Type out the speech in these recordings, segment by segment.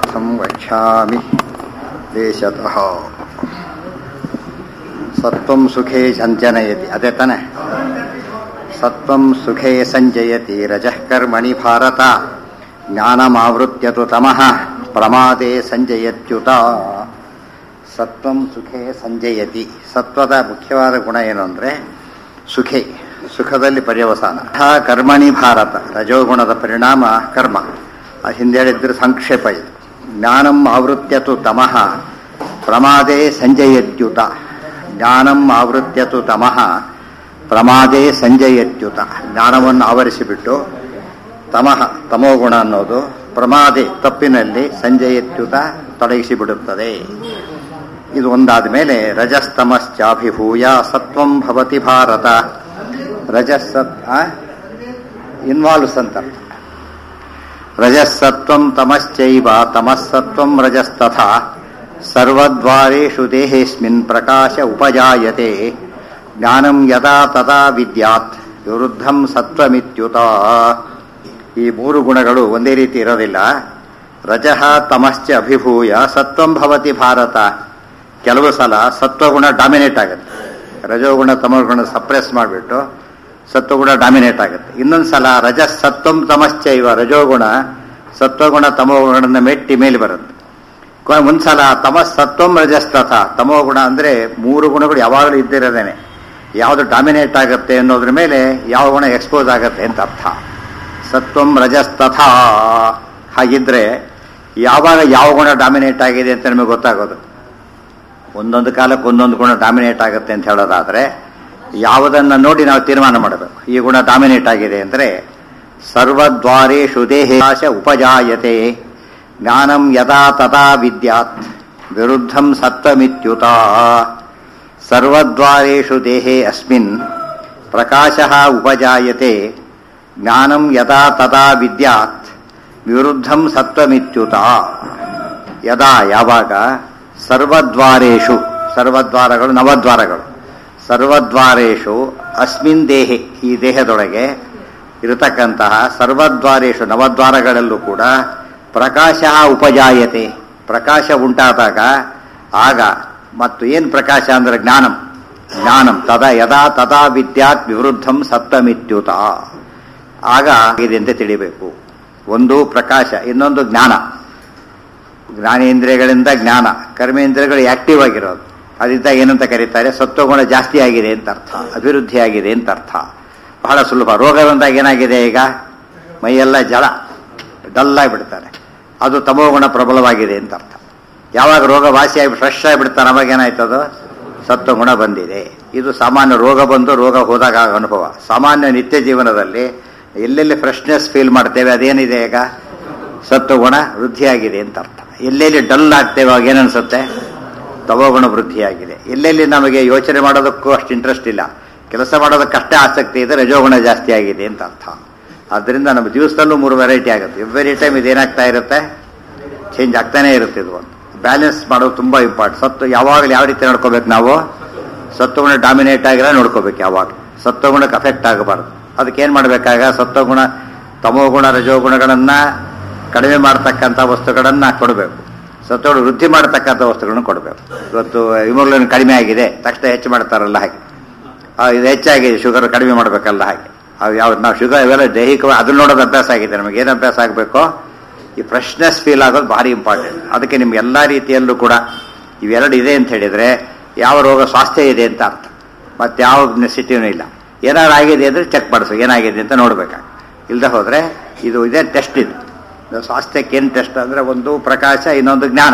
ಅರ್ಥಂ ವಕ್ಷ್ಯಾಮಿ ದೇಶತಃ ಸತ್ವಂ ಸುಖೇ ಸಂಜನಯತಿ ಅದೇ ತಾನೆ ಸತ್ವಂ ಸುಖೇ ಸಂಜಯತಿ ರಜಃ ಕರ್ಮಣಿ ಭಾರತ ಜ್ಞಾನಮಾವೃತ್ಯತು ತಮಃ ಪ್ರಮಾದೇ ಸಂಜಯತ್ಯುತ ಸತ್ವಂ ಸುಖೇ ಸಂಜಯತಿ ಸತ್ವದ ಮುಖ್ಯವಾದ ಗುಣ ಏನು ಅಂದರೆ ಸುಖೇ ಸುಖದಲ್ಲಿ ಪರ್ಯವಸಾನ ಯಥಾ ಕರ್ಮಣಿ ಭಾರತ ರಜೋಗುಣದ ಪರಿಣಾಮ ಕರ್ಮ ಆ ಹಿಂದೆ ಹೇಳಿದ್ರೆ ಸಂಕ್ಷೇಪ ಇದು ಜ್ಞಾನಂ ಆವೃತ್ಯತು ತಮಃ ಪ್ರಮಾದೇ ಸಂಜಯತ್ಯುತ ಜ್ಞಾನಂ ಆವೃತ್ಯತು ತಮಃ ಪ್ರಮಾದೇ ಸಂಜಯತ್ಯುತ ಜ್ಞಾನವನ್ನು ಆವರಿಸಿಬಿಟ್ಟು ತಮಃ ತಮೋಗುಣ ಅನ್ನೋದು ಪ್ರಮಾದೆ ತಪ್ಪಿನಲ್ಲಿ ಸಂಜಯತ್ಯುತ ತೊಡಗಿಸಿಬಿಡುತ್ತದೆ ಇದು ಒಂದಾದ ಮೇಲೆ ರಜಸ್ತಮಶ್ಚಾಭಿಭೂಯ ಸತ್ವಂ ಭವತಿ ಭಾರತ ರಜಸ್ಸತ್ ಇನ್ವಾಲ್ವ್ಸ್ ಅಂತ ರಜಸ್ಸತ್ವಂ ತಮಶ್ಚೈವ ತಮಸ್ಸತ್ವಂ ರಜಸ್ತಥಾ ಸರ್ವದ್ವಾರೇಷು ದೇಹೇಸ್ಮಿನ್ ಪ್ರಕಾಶ ಉಪಜಾಯತೆ ಜ್ಞಾನಂ ಯದಾ ತದಾ ವಿದ್ಯಾತ್ ವಿರುದ್ಧಂ ಸತ್ವಮಿತ್ಯುತ ಈ ಮೂರು ಗುಣಗಳು ಒಂದೇ ರೀತಿ ಇರೋದಿಲ್ಲ ರಜಃ ತಮಶ್ಚ ಅಭಿಭೂಯ ಸತ್ವಂ ಭವತಿ ಭಾರತ ಕೆಲವು ಸಲ ಸತ್ವಗುಣ ಡಾಮಿನೇಟ್ ಆಗುತ್ತೆ ರಜೋಗುಣ ತಮೋಗುಣ ಸಪ್ರೆಸ್ ಮಾಡಿಬಿಟ್ಟು ಸತ್ವಗುಣ ಡಾಮಿನೇಟ್ ಆಗುತ್ತೆ ಇನ್ನೊಂದು ಸಲ ರಜ ಸತ್ವಂ ತಮಶ್ಚೈವ ರಜೋಗುಣ ಸತ್ವಗುಣ ತಮೋಗುಣನ ಮೆಟ್ಟಿ ಮೇಲೆ ಬರುತ್ತೆ ಒಂದ್ಸಲ ತಮಸ್ ಸತ್ವಂ ರಜಸ್ತಥ ತಮೋಗುಣ ಅಂದರೆ ಮೂರು ಗುಣಗಳು ಯಾವಾಗಲೂ ಇದ್ದಿರೋದೇನೆ ಯಾವುದು ಡಾಮಿನೇಟ್ ಆಗುತ್ತೆ ಅನ್ನೋದ್ರ ಮೇಲೆ ಯಾವ ಗುಣ ಎಕ್ಸ್ಪೋಸ್ ಆಗುತ್ತೆ ಅಂತ ಅರ್ಥ ಸತ್ವಂ ರಜಸ್ತಥಾ ಹಾಗಿದ್ರೆ ಯಾವಾಗ ಯಾವ ಗುಣ ಡಾಮಿನೇಟ್ ಆಗಿದೆ ಅಂತ ನಮಗೆ ಗೊತ್ತಾಗೋದು ಒಂದೊಂದು ಕಾಲಕ್ಕೆ ಒಂದೊಂದು ಗುಣ ಡಾಮಿನೇಟ್ ಆಗುತ್ತೆ ಅಂತ ಹೇಳೋದಾದ್ರೆ ಯಾವುದನ್ನು ನೋಡಿ ನಾವು ತೀರ್ಮಾನ ಮಾಡಬೇಕು ಈ ಗುಣ ಡಾಮಿನೇಟ್ ಆಗಿದೆ ಅಂದರೆ ಸರ್ವದ್ವಾರೇಷು ದೇಹಾಶ ಉಪಜಾಯತೆ ಜ್ಞಾನಂ ಯದಾ ತದಾ ವಿದ್ಯಾತ್ ವಿರುದ್ಧಂ ಸತ್ವಮಿತ್ಯುತ ಸರ್ವದ್ವಾರೇಷು ದೇಹೇ ಅಸ್ಮಿನ್ ಪ್ರಕಾಶ ಉಪಜಾಯತೆ ಜ್ಞಾನಂ ಯದಾ ತದಾ ವಿದ್ಯಾತ್ ವಿರುದ್ಧಂ ಸತ್ವಮಿತ್ಯುತ ಯದಾ ಯಾವಾಗ ಸರ್ವದ್ವಾರೇಷು ಸರ್ವದ್ವಾರಗಳು ನವದ್ವಾರಗಳು ಸರ್ವದ್ವಾರೇಷು ಅಸ್ಮಿನ್ ದೇಹೆ ಈ ದೇಹದೊಳಗೆ ಇರತಕ್ಕಂತಹ ಸರ್ವದ್ವಾರೇಷು ನವದ್ವಾರಗಳಲ್ಲೂ ಕೂಡ ಪ್ರಕಾಶ ಉಪಜಾಯತೆ ಪ್ರಕಾಶ ಉಂಟಾದಾಗ ಆಗ ಮತ್ತು ಏನು ಪ್ರಕಾಶ ಅಂದರೆ ಜ್ಞಾನಂ ಜ್ಞಾನಂ ತದಾ ಯದಾ ತದಾ ವಿದ್ಯಾತ್ ವಿವೃದ್ಧಂ ಸಪ್ತಮಿತ್ಯುತ ಆಗ ಇದೆ ಅಂತ ತಿಳಿಬೇಕು ಒಂದು ಪ್ರಕಾಶ ಇನ್ನೊಂದು ಜ್ಞಾನ ಜ್ಞಾನೇಂದ್ರಿಯಗಳಿಂದ ಜ್ಞಾನ ಕರ್ಮೇಂದ್ರಿಯಗಳು ಆಕ್ಟಿವ್ ಆಗಿರೋದು ಅದರಿಂದ ಏನಂತ ಕರೀತಾರೆ ಸತ್ವಗುಣ ಜಾಸ್ತಿ ಆಗಿದೆ ಅಂತ ಅರ್ಥ ಅಭಿವೃದ್ಧಿ ಆಗಿದೆ ಅಂತ ಅರ್ಥ ಬಹಳ ಸುಲಭ ರೋಗ ಬಂದಾಗ ಏನಾಗಿದೆ ಈಗ ಮೈಯೆಲ್ಲ ಜಲ ಡಲ್ ಆಗಿಬಿಡ್ತಾರೆ ಅದು ತಮೋಗುಣ ಪ್ರಬಲವಾಗಿದೆ ಅಂತ ಅರ್ಥ ಯಾವಾಗ ರೋಗ ವಾಸಿಯಾಗಿ ಫ್ರೆಶ್ ಆಗಿಬಿಡ್ತಾನೆ ಅವಾಗ ಏನಾಯ್ತದು ಸತ್ವಗುಣ ಬಂದಿದೆ ಇದು ಸಾಮಾನ್ಯ ರೋಗ ಬಂದು ರೋಗ ಹೋದಾಗ ಅನುಭವ ಸಾಮಾನ್ಯ ನಿತ್ಯ ಜೀವನದಲ್ಲಿ ಎಲ್ಲೆಲ್ಲಿ ಫ್ರೆಶ್ನೆಸ್ ಫೀಲ್ ಮಾಡ್ತೇವೆ ಅದೇನಿದೆ ಈಗ ಸತ್ವಗುಣ ವೃದ್ಧಿಯಾಗಿದೆ ಅಂತ ಅರ್ಥ ಎಲ್ಲೆಲ್ಲಿ ಡಲ್ ಆಗ್ತೇವೆ ಅವಾಗ ಏನನ್ಸುತ್ತೆ ತಮೋಗುಣ ವೃದ್ಧಿಯಾಗಿದೆ ಎಲ್ಲೆಲ್ಲಿ ನಮಗೆ ಯೋಚನೆ ಮಾಡೋದಕ್ಕೂ ಅಷ್ಟು ಇಂಟ್ರೆಸ್ಟ್ ಇಲ್ಲ ಕೆಲಸ ಮಾಡೋದಕ್ಕಷ್ಟೇ ಆಸಕ್ತಿ ಇದೆ ರಜೋಗುಣ ಜಾಸ್ತಿ ಆಗಿದೆ ಅಂತ ಅರ್ಥ ಆದ್ದರಿಂದ ನಮ್ಮ ದಿವಸದಲ್ಲೂ ಮೂರು ವೆರೈಟಿ ಆಗುತ್ತೆ ಎವ್ರಿ ಟೈಮ್ ಇದೇನಾಗ್ತಾ ಇರುತ್ತೆ ಚೇಂಜ್ ಆಗ್ತಾನೆ ಇರುತ್ತೆ ಇದು ಒಂದು ಬ್ಯಾಲೆನ್ಸ್ ಮಾಡೋದು ತುಂಬ ಇಂಪಾರ್ಟೆಂಟ್ ಸತ್ತು ಯಾವಾಗಲೂ ಯಾವ ರೀತಿ ನೋಡ್ಕೋಬೇಕು ನಾವು ಸತ್ವಗುಣ ಡಾಮಿನೇಟ್ ಆಗಿರೋ ನೋಡ್ಕೋಬೇಕು ಯಾವಾಗ ಸತ್ವಗುಣಕ್ಕೆ ಅಫೆಕ್ಟ್ ಆಗಬಾರ್ದು ಅದಕ್ಕೆ ಏನು ಮಾಡಬೇಕಾಗ ಸತ್ವಗುಣ ತಮೋಗುಣ ರಜೋಗುಣಗಳನ್ನು ಕಡಿಮೆ ಮಾಡ್ತಕ್ಕಂಥ ವಸ್ತುಗಳನ್ನು ಕೊಡಬೇಕು ಸತ್ವಗುಣ ವೃದ್ಧಿ ಮಾಡ್ತಕ್ಕಂಥ ವಸ್ತುಗಳನ್ನು ಕೊಡಬೇಕು ಇವತ್ತು ಹಿಮೋಗ್ಲೋಬಿನ್ ಕಡಿಮೆ ಆಗಿದೆ ತಕ್ಷಣ ಹೆಚ್ಚು ಮಾಡ್ತಾರಲ್ಲ ಹಾಗೆ ಇದು ಹೆಚ್ಚಾಗಿದೆ ಶುಗರ್ ಕಡಿಮೆ ಮಾಡಬೇಕಲ್ಲ ಹಾಗೆ ಅವು ಯಾವ ನಾವು ಶುಗರ್ ಇವೆಲ್ಲ ದೈಹಿಕ ಅದನ್ನ ನೋಡೋದು ಅಭ್ಯಾಸ ಆಗಿದೆ ನಮಗೆ ಏನು ಅಭ್ಯಾಸ ಆಗಬೇಕು ಈ ಫ್ರೆಶ್ನೆಸ್ ಫೀಲ್ ಆಗೋದು ಭಾರಿ ಇಂಪಾರ್ಟೆಂಟ್ ಅದಕ್ಕೆ ನಿಮ್ಗೆ ಎಲ್ಲ ರೀತಿಯಲ್ಲೂ ಕೂಡ ಇವೆರಡು ಇದೆ ಅಂತ ಹೇಳಿದರೆ ಯಾವ ರೋಗ ಸ್ವಾಸ್ಥ್ಯ ಇದೆ ಅಂತ ಅರ್ಥ ಮತ್ತು ಯಾವ ನೆಸಿಟಿನೂ ಇಲ್ಲ ಏನಾದ್ರು ಆಗಿದೆ ಅಂದರೆ ಚೆಕ್ ಮಾಡಿಸು ಏನಾಗಿದೆ ಅಂತ ನೋಡ್ಬೇಕಾಗ ಇಲ್ಲದೆ ಹೋದರೆ ಇದು ಇದೇ ಟೆಸ್ಟ್ ಇದು ಸ್ವಾಸ್ಥ್ಯಕ್ಕೆ ಏನು ಟೆಸ್ಟ್ ಅಂದರೆ ಒಂದು ಪ್ರಕಾಶ ಇನ್ನೊಂದು ಜ್ಞಾನ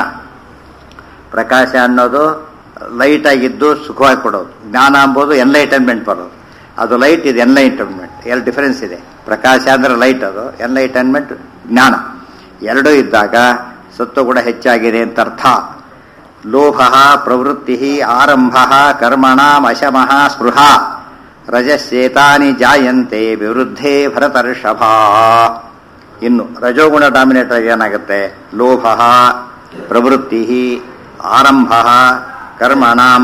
ಪ್ರಕಾಶ ಅನ್ನೋದು ಲೈಟ್ ಆಗಿದ್ದು ಸುಖವಾಗಿ ಕೊಡೋದು ಜ್ಞಾನ ಅಂಬೋದು ಎನ್ಲೈಟನ್ಮೆಂಟ್ ಬರೋದು ಅದು ಲೈಟ್ ಇದು ಎನ್ಲೈಟನ್ಮೆಂಟ್ ಎರಡು ಡಿಫರೆನ್ಸ್ ಇದೆ ಪ್ರಕಾಶ ಅಂದರೆ ಲೈಟ್ ಅದು ಎನ್ಲೈಟನ್ಮೆಂಟ್ ಜ್ಞಾನ ಎರಡೂ ಇದ್ದಾಗ ಸತ್ವಗುಣ ಹೆಚ್ಚಾಗಿದೆ ಅಂತ ಅರ್ಥ ಲೋಭ ಪ್ರವೃತ್ತಿ ಆರಂಭ ಕರ್ಮಣ ಅಶಮಃ ಸ್ಪೃಹ ರಜಸ್ಸೇತಾನಿ ಜಾಯಂತೆ ವಿವೃದ್ಧೇ ಭರತರ್ಷಭ ಇನ್ನು ರಜೋಗುಣ ಡಾಮಿನೇಟ್ ಆಗಿ ಏನಾಗುತ್ತೆ ಲೋಭ ಪ್ರವೃತ್ತಿ ಆರಂಭ ಕರ್ಮಣಾಂ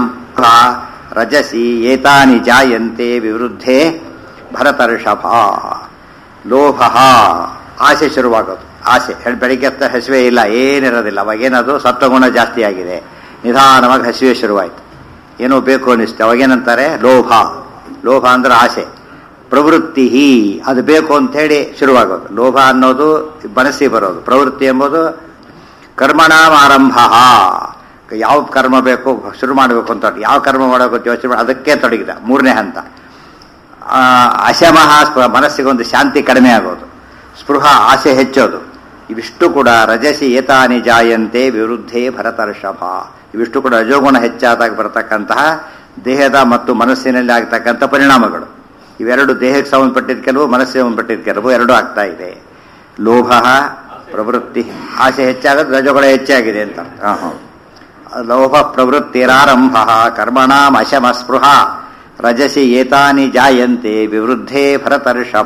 ರಜಸಿ ಏತಾನಿ ಜಾಯಂತೆ ವಿವೃದ್ಧೇ ಭರತರ್ಷಭ ಲೋಭ ಆಸೆ ಶುರುವಾಗೋದು ಆಸೆ ಹೇಳಿ ಬೆಳಿಗ್ಗೆ ಎತ್ತ ಹಸಿವೆ ಇಲ್ಲ ಏನಿರೋದಿಲ್ಲ ಅವಾಗೇನದು ಸತ್ವಗುಣ ಜಾಸ್ತಿ ಆಗಿದೆ ನಿಧಾನವಾಗಿ ಹಸಿವೆ ಶುರುವಾಯಿತು ಏನೋ ಬೇಕು ಅನ್ನಿಸ್ತು ಅವಾಗೇನಂತಾರೆ ಲೋಭ ಲೋಭ ಅಂದ್ರೆ ಆಸೆ ಪ್ರವೃತ್ತಿ ಅದು ಬೇಕು ಅಂಥೇಳಿ ಶುರುವಾಗೋದು ಲೋಭ ಅನ್ನೋದು ಮನಸ್ಸಿಗೆ ಬರೋದು ಪ್ರವೃತ್ತಿ ಎಂಬುದು ಕರ್ಮಣಾಮಾರಂಭ ಯಾವ ಕರ್ಮ ಬೇಕು ಶುರು ಮಾಡಬೇಕು ಅಂತ ಯಾವ ಕರ್ಮ ಮಾಡಬೇಕು ಯೋಚನೆ ಮಾಡಿ ಅದಕ್ಕೆ ತೊಡಗಿದ ಮೂರನೇ ಹಂತ ಆ, ಅಶಮಃ ಸ್ಪ- ಮನಸ್ಸಿಗೊಂದು ಶಾಂತಿ ಕಡಿಮೆ ಆಗೋದು ಸ್ಪೃಹ ಆಸೆ ಹೆಚ್ಚೋದು ಇವಿಷ್ಟು ಕೂಡ ರಜಸಿ ಏತಾನಿ ಜಾಯಂತೆ ವಿರುದ್ಧೇ ಭರತರ್ಷಭ ಇವಿಷ್ಟು ಕೂಡ ರಜೋಗುಣ ಹೆಚ್ಚಾದಾಗ ಬರತಕ್ಕಂತಹ ದೇಹದ ಮತ್ತು ಮನಸ್ಸಿನಲ್ಲಿ ಆಗ್ತಕ್ಕಂಥ ಪರಿಣಾಮಗಳು ಇವೆರಡು ದೇಹಕ್ಕೆ ಸಂಬಂಧಪಟ್ಟಿದ್ದ ಕೆಲವು ಮನಸ್ಸಿಗೆ ಸಂಬಂಧಪಟ್ಟಿದ್ದ ಕೆಲವು ಎರಡೂ ಆಗ್ತಾ ಇದೆ ಲೋಭ ಪ್ರವೃತ್ತಿ ಆಸೆ ಹೆಚ್ಚಾಗೋದು ರಜೋಗುಣ ಹೆಚ್ಚಾಗಿದೆ ಅಂತ ಹಾಂ ಹಾಂ ಲೋಭ ಪ್ರವೃತ್ತಿರಾರಂಭ ಕರ್ಮಣಾಂ ಅಶಮ ಸ್ಪೃಹ ರಜಸಿ ಏತಾನಿ ಜಾಯಂತೆ ವಿವೃದ್ಧೇ ಭರತರ್ಷಭ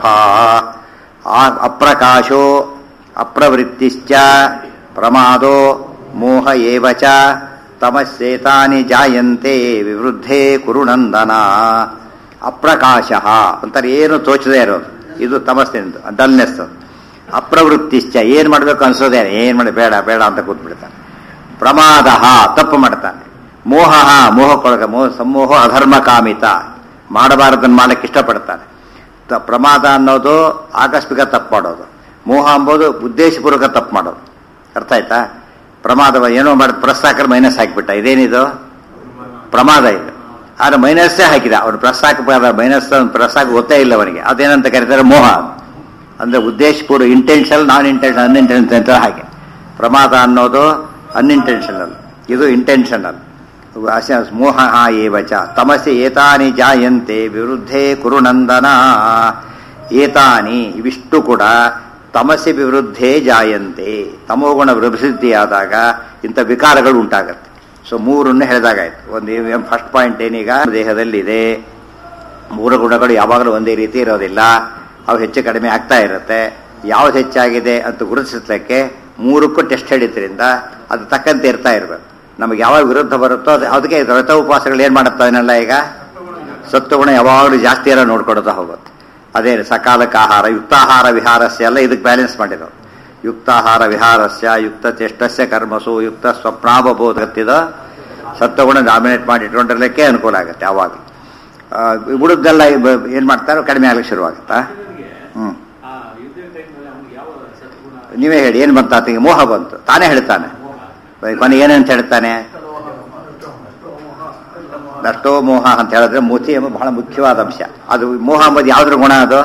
ಆ- ಅಪ್ರಕಾಶೋ ಅಪ್ರವೃತ್ತಿಶ್ಚ ಪ್ರಮಾದೋ ಮೋಹ ಏವ ಚ ತಮಸ್ಸೇತಾನಿ ಜಾಯಂತೆ ವಿವೃದ್ಧೇ ಕುರುನಂದನ ಅಪ್ರಕಾಶ ಅಂತಾರೆ ಏನು ತೋಚದೇ ಇರೋದು ಇದು ತಮಸ್ಸಿನಿಂದ ಡಲ್ನೆಸ್ ಅಪ್ರವೃತ್ತಿಶ್ಚ ಏನು ಮಾಡಬೇಕು ಅನ್ಸೋದೇ ಏನು ಮಾಡಿ ಬೇಡ ಬೇಡ ಅಂತ ಕೂತ್ಬಿಡ್ತಾನೆ ಪ್ರಮಾದ ತಪ್ಪು ಮಾಡ್ತಾನೆ ಮೋಹ ಮೋಹಕ್ಕೊಳಗ ಮೋಹ ಸಮೂಹ ಅಧರ್ಮ ಕಾಮಿತ ಮಾಡಬಾರದನ್ನು ಮಾಡಕ್ಕೆ ಇಷ್ಟಪಡ್ತಾನೆ ತ- ಪ್ರಮಾದ ಅನ್ನೋದು ಆಕಸ್ಮಿಕ ತಪ್ಪು ಮಾಡೋದು ಮೋಹ ಅಂಬೋದು ಉದ್ದೇಶಪೂರ್ವಕ ತಪ್ಪು ಮಾಡೋದು ಅರ್ಥ ಆಯ್ತಾ ಪ್ರಮಾದ ಏನೋ ಮಾಡಿ ಪ್ಲಸ್ ಹಾಕಿದ್ರೆ ಮೈನಸ್ ಹಾಕಿಬಿಟ್ಟ ಇದೇನಿದು ಪ್ರಮಾದ ಇದು ಆದ್ರೆ ಮೈನಸ್ಸೇ ಹಾಕಿದ ಅವನು ಪ್ಲಸ್ ಹಾಕಬೇಕಾದ ಮೈನಸ್ ಪ್ಲಸ್ ಹಾಕಿ ಗೊತ್ತೇ ಇಲ್ಲ ಅವನಿಗೆ ಅದೇನಂತ ಕರೀತಾರೆ ಮೋಹ ಅಂದ್ರೆ ಉದ್ದೇಶಪೂರ್ವ ಇಂಟೆನ್ಷನಲ್ ನಾನ್ ಇಂಟೆನ್ಷನ್ ಅನ್ಇಂಟೆನ್ಷನ್ ಅಂತ ಹಾಗೆ ಪ್ರಮಾದ ಅನ್ನೋದು ಅನ್ಇಂಟೆನ್ಷನಲ್ ಇದು ಇಂಟೆನ್ಷನಲ್ ಅಶ ಮೋಹ ಏವಚ ತಮಸೆ ಏತಾನಿ ಜಾಯಂತೆ ವಿರುದ್ಧೇ ಕುರುನಂದನ ಏತಾನಿ ಇವಿಷ್ಟು ಕೂಡ ತಮಸೆ ವಿರುದ್ಧೇ ಜಾಯಂತೆ ತಮೋಗುಣ ವಿಭೃದ್ಧಿಯಾದಾಗ ಇಂಥ ವಿಕಾರಗಳು ಉಂಟಾಗತ್ತೆ ಸೊ ಮೂರನ್ನು ಹೇಳಿದಾಗಾಯ್ತು ಒಂದು ಫಸ್ಟ್ ಪಾಯಿಂಟ್ ಏನೀಗ ದೇಹದಲ್ಲಿದೆ ಮೂರು ಗುಣಗಳು ಯಾವಾಗಲೂ ಒಂದೇ ರೀತಿ ಇರೋದಿಲ್ಲ ಅವು ಹೆಚ್ಚು ಕಡಿಮೆ ಆಗ್ತಾ ಇರುತ್ತೆ ಯಾವ್ದು ಹೆಚ್ಚಾಗಿದೆ ಅಂತ ಗುರುತಿಸಲಿಕ್ಕೆ ಮೂರಕ್ಕೂ ಟೆಸ್ಟ್ ಹಿಡಿದ್ರಿಂದ ಅದು ತಕ್ಕಂತೆ ಇರ್ತಾ ಇರಬೇಕು ನಮಗೆ ಯಾವಾಗ ವಿರುದ್ಧ ಬರುತ್ತೋ ಅದು ಅದಕ್ಕೆ ವ್ರತ ಉಪವಾಸಗಳು ಏನು ಮಾಡುತ್ತವನ್ನೆಲ್ಲ ಈಗ ಸತ್ವಗುಣ ಯಾವಾಗಲೂ ಜಾಸ್ತಿ ಇರೋ ನೋಡ್ಕೊಳ್ತಾ ಹೋಗುತ್ತೆ ಅದೇ ಸಕಾಲಕ್ಕೆ ಆಹಾರ ಯುಕ್ತಾಹಾರ ವಿಹಾರಸ್ಯ ಎಲ್ಲ ಇದಕ್ಕೆ ಬ್ಯಾಲೆನ್ಸ್ ಮಾಡಿರೋದು ಯುಕ್ತಾಹಾರ ವಿಹಾರಸ್ಯ ಯುಕ್ತ ಚೇಷ್ಟಸ್ಯ ಕರ್ಮಸು ಯುಕ್ತ ಸ್ವಪ್ನಾವಬೋಧತ್ತಿದ ಸತ್ವಗುಣ ಡಾಮಿನೇಟ್ ಮಾಡಿ ಇಟ್ಕೊಂಡಿರ್ಲಿಕ್ಕೆ ಅನುಕೂಲ ಆಗುತ್ತೆ ಆವಾಗ ಆ, ಉಳಿದೆಲ್ಲ ಏನು ಮಾಡ್ತಾರೋ ಕಡಿಮೆ ಆಗಲಿಕ್ಕೆ ಶುರುವಾಗುತ್ತಾ ಹ್ಞೂ ಆ ಯುದ್ಧ ಟೈಮ್ನಲ್ಲಿ ಅವ್ನಿಗೆ ಯಾವ ಸದ್ಗುಣ ನೀವೇ ಹೇಳಿ ಏನು ಬಂತ ಆತನಿಗೆ ಮೋಹ ಬಂತು ತಾನೇ ಹೇಳ್ತಾನೆ ಕೊನೆ ಏನಂತ ಹೇಳ್ತಾನೆ ನಷ್ಟೋ ಮೋಹ ಅಂತ ಹೇಳಿದ್ರೆ ಮುತಿ ಎಂಬ ಬಹಳ ಮುಖ್ಯವಾದ ಅಂಶ ಅದು ಮೋಹ ಎಂಬುದು ಯಾವ್ದ್ರ ಗುಣ ಅದು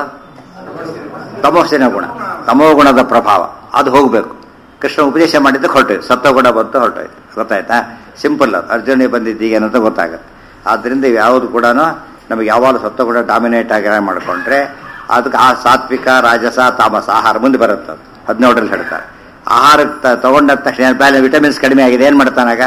ತಮೋಸಿನ ಗುಣ ತಮೋ ಗುಣದ ಪ್ರಭಾವ ಅದು ಹೋಗಬೇಕು ಕೃಷ್ಣ ಉಪದೇಶ ಮಾಡಿದ್ದಕ್ಕೆ ಹೊರಟೋಯ್ತು ಸತ್ವಗುಣ ಬಂತು ಹೊರಟೋಯ್ತು ಗೊತ್ತಾಯ್ತಾ ಸಿಂಪಲ್ ಅದು ಅರ್ಜುನಿಗೆ ಬಂದಿದ್ದು ಈಗ ಏನಂತ ಗೊತ್ತಾಗುತ್ತೆ ಆದ್ರಿಂದ ಇವು ಯಾವುದು ಕೂಡ ನಮಗೆ ಯಾವಾಗ ಸತ್ವಗುಣ ಡಾಮಿನೇಟ್ ಆಗಿ ಮಾಡಿಕೊಂಡ್ರೆ ಅದಕ್ಕೆ ಆ ಸಾತ್ವಿಕ ರಾಜಸ ತಾಮಸ ಆಹಾರ ಮುಂದೆ ಬರುತ್ತೆ ಅದು ಹದಿನೇಳರಲ್ಲಿ ಹೇಳ್ತಾರೆ ಆಹಾರ ತ- ತಗೊಂಡ ತಕ್ಷಣ ಬ್ಯಾಲೆ ವಿಟಮಿನ್ಸ್ ಕಡಿಮೆ ಆಗಿದೆ ಏನು ಮಾಡ್ತಾನಾಗ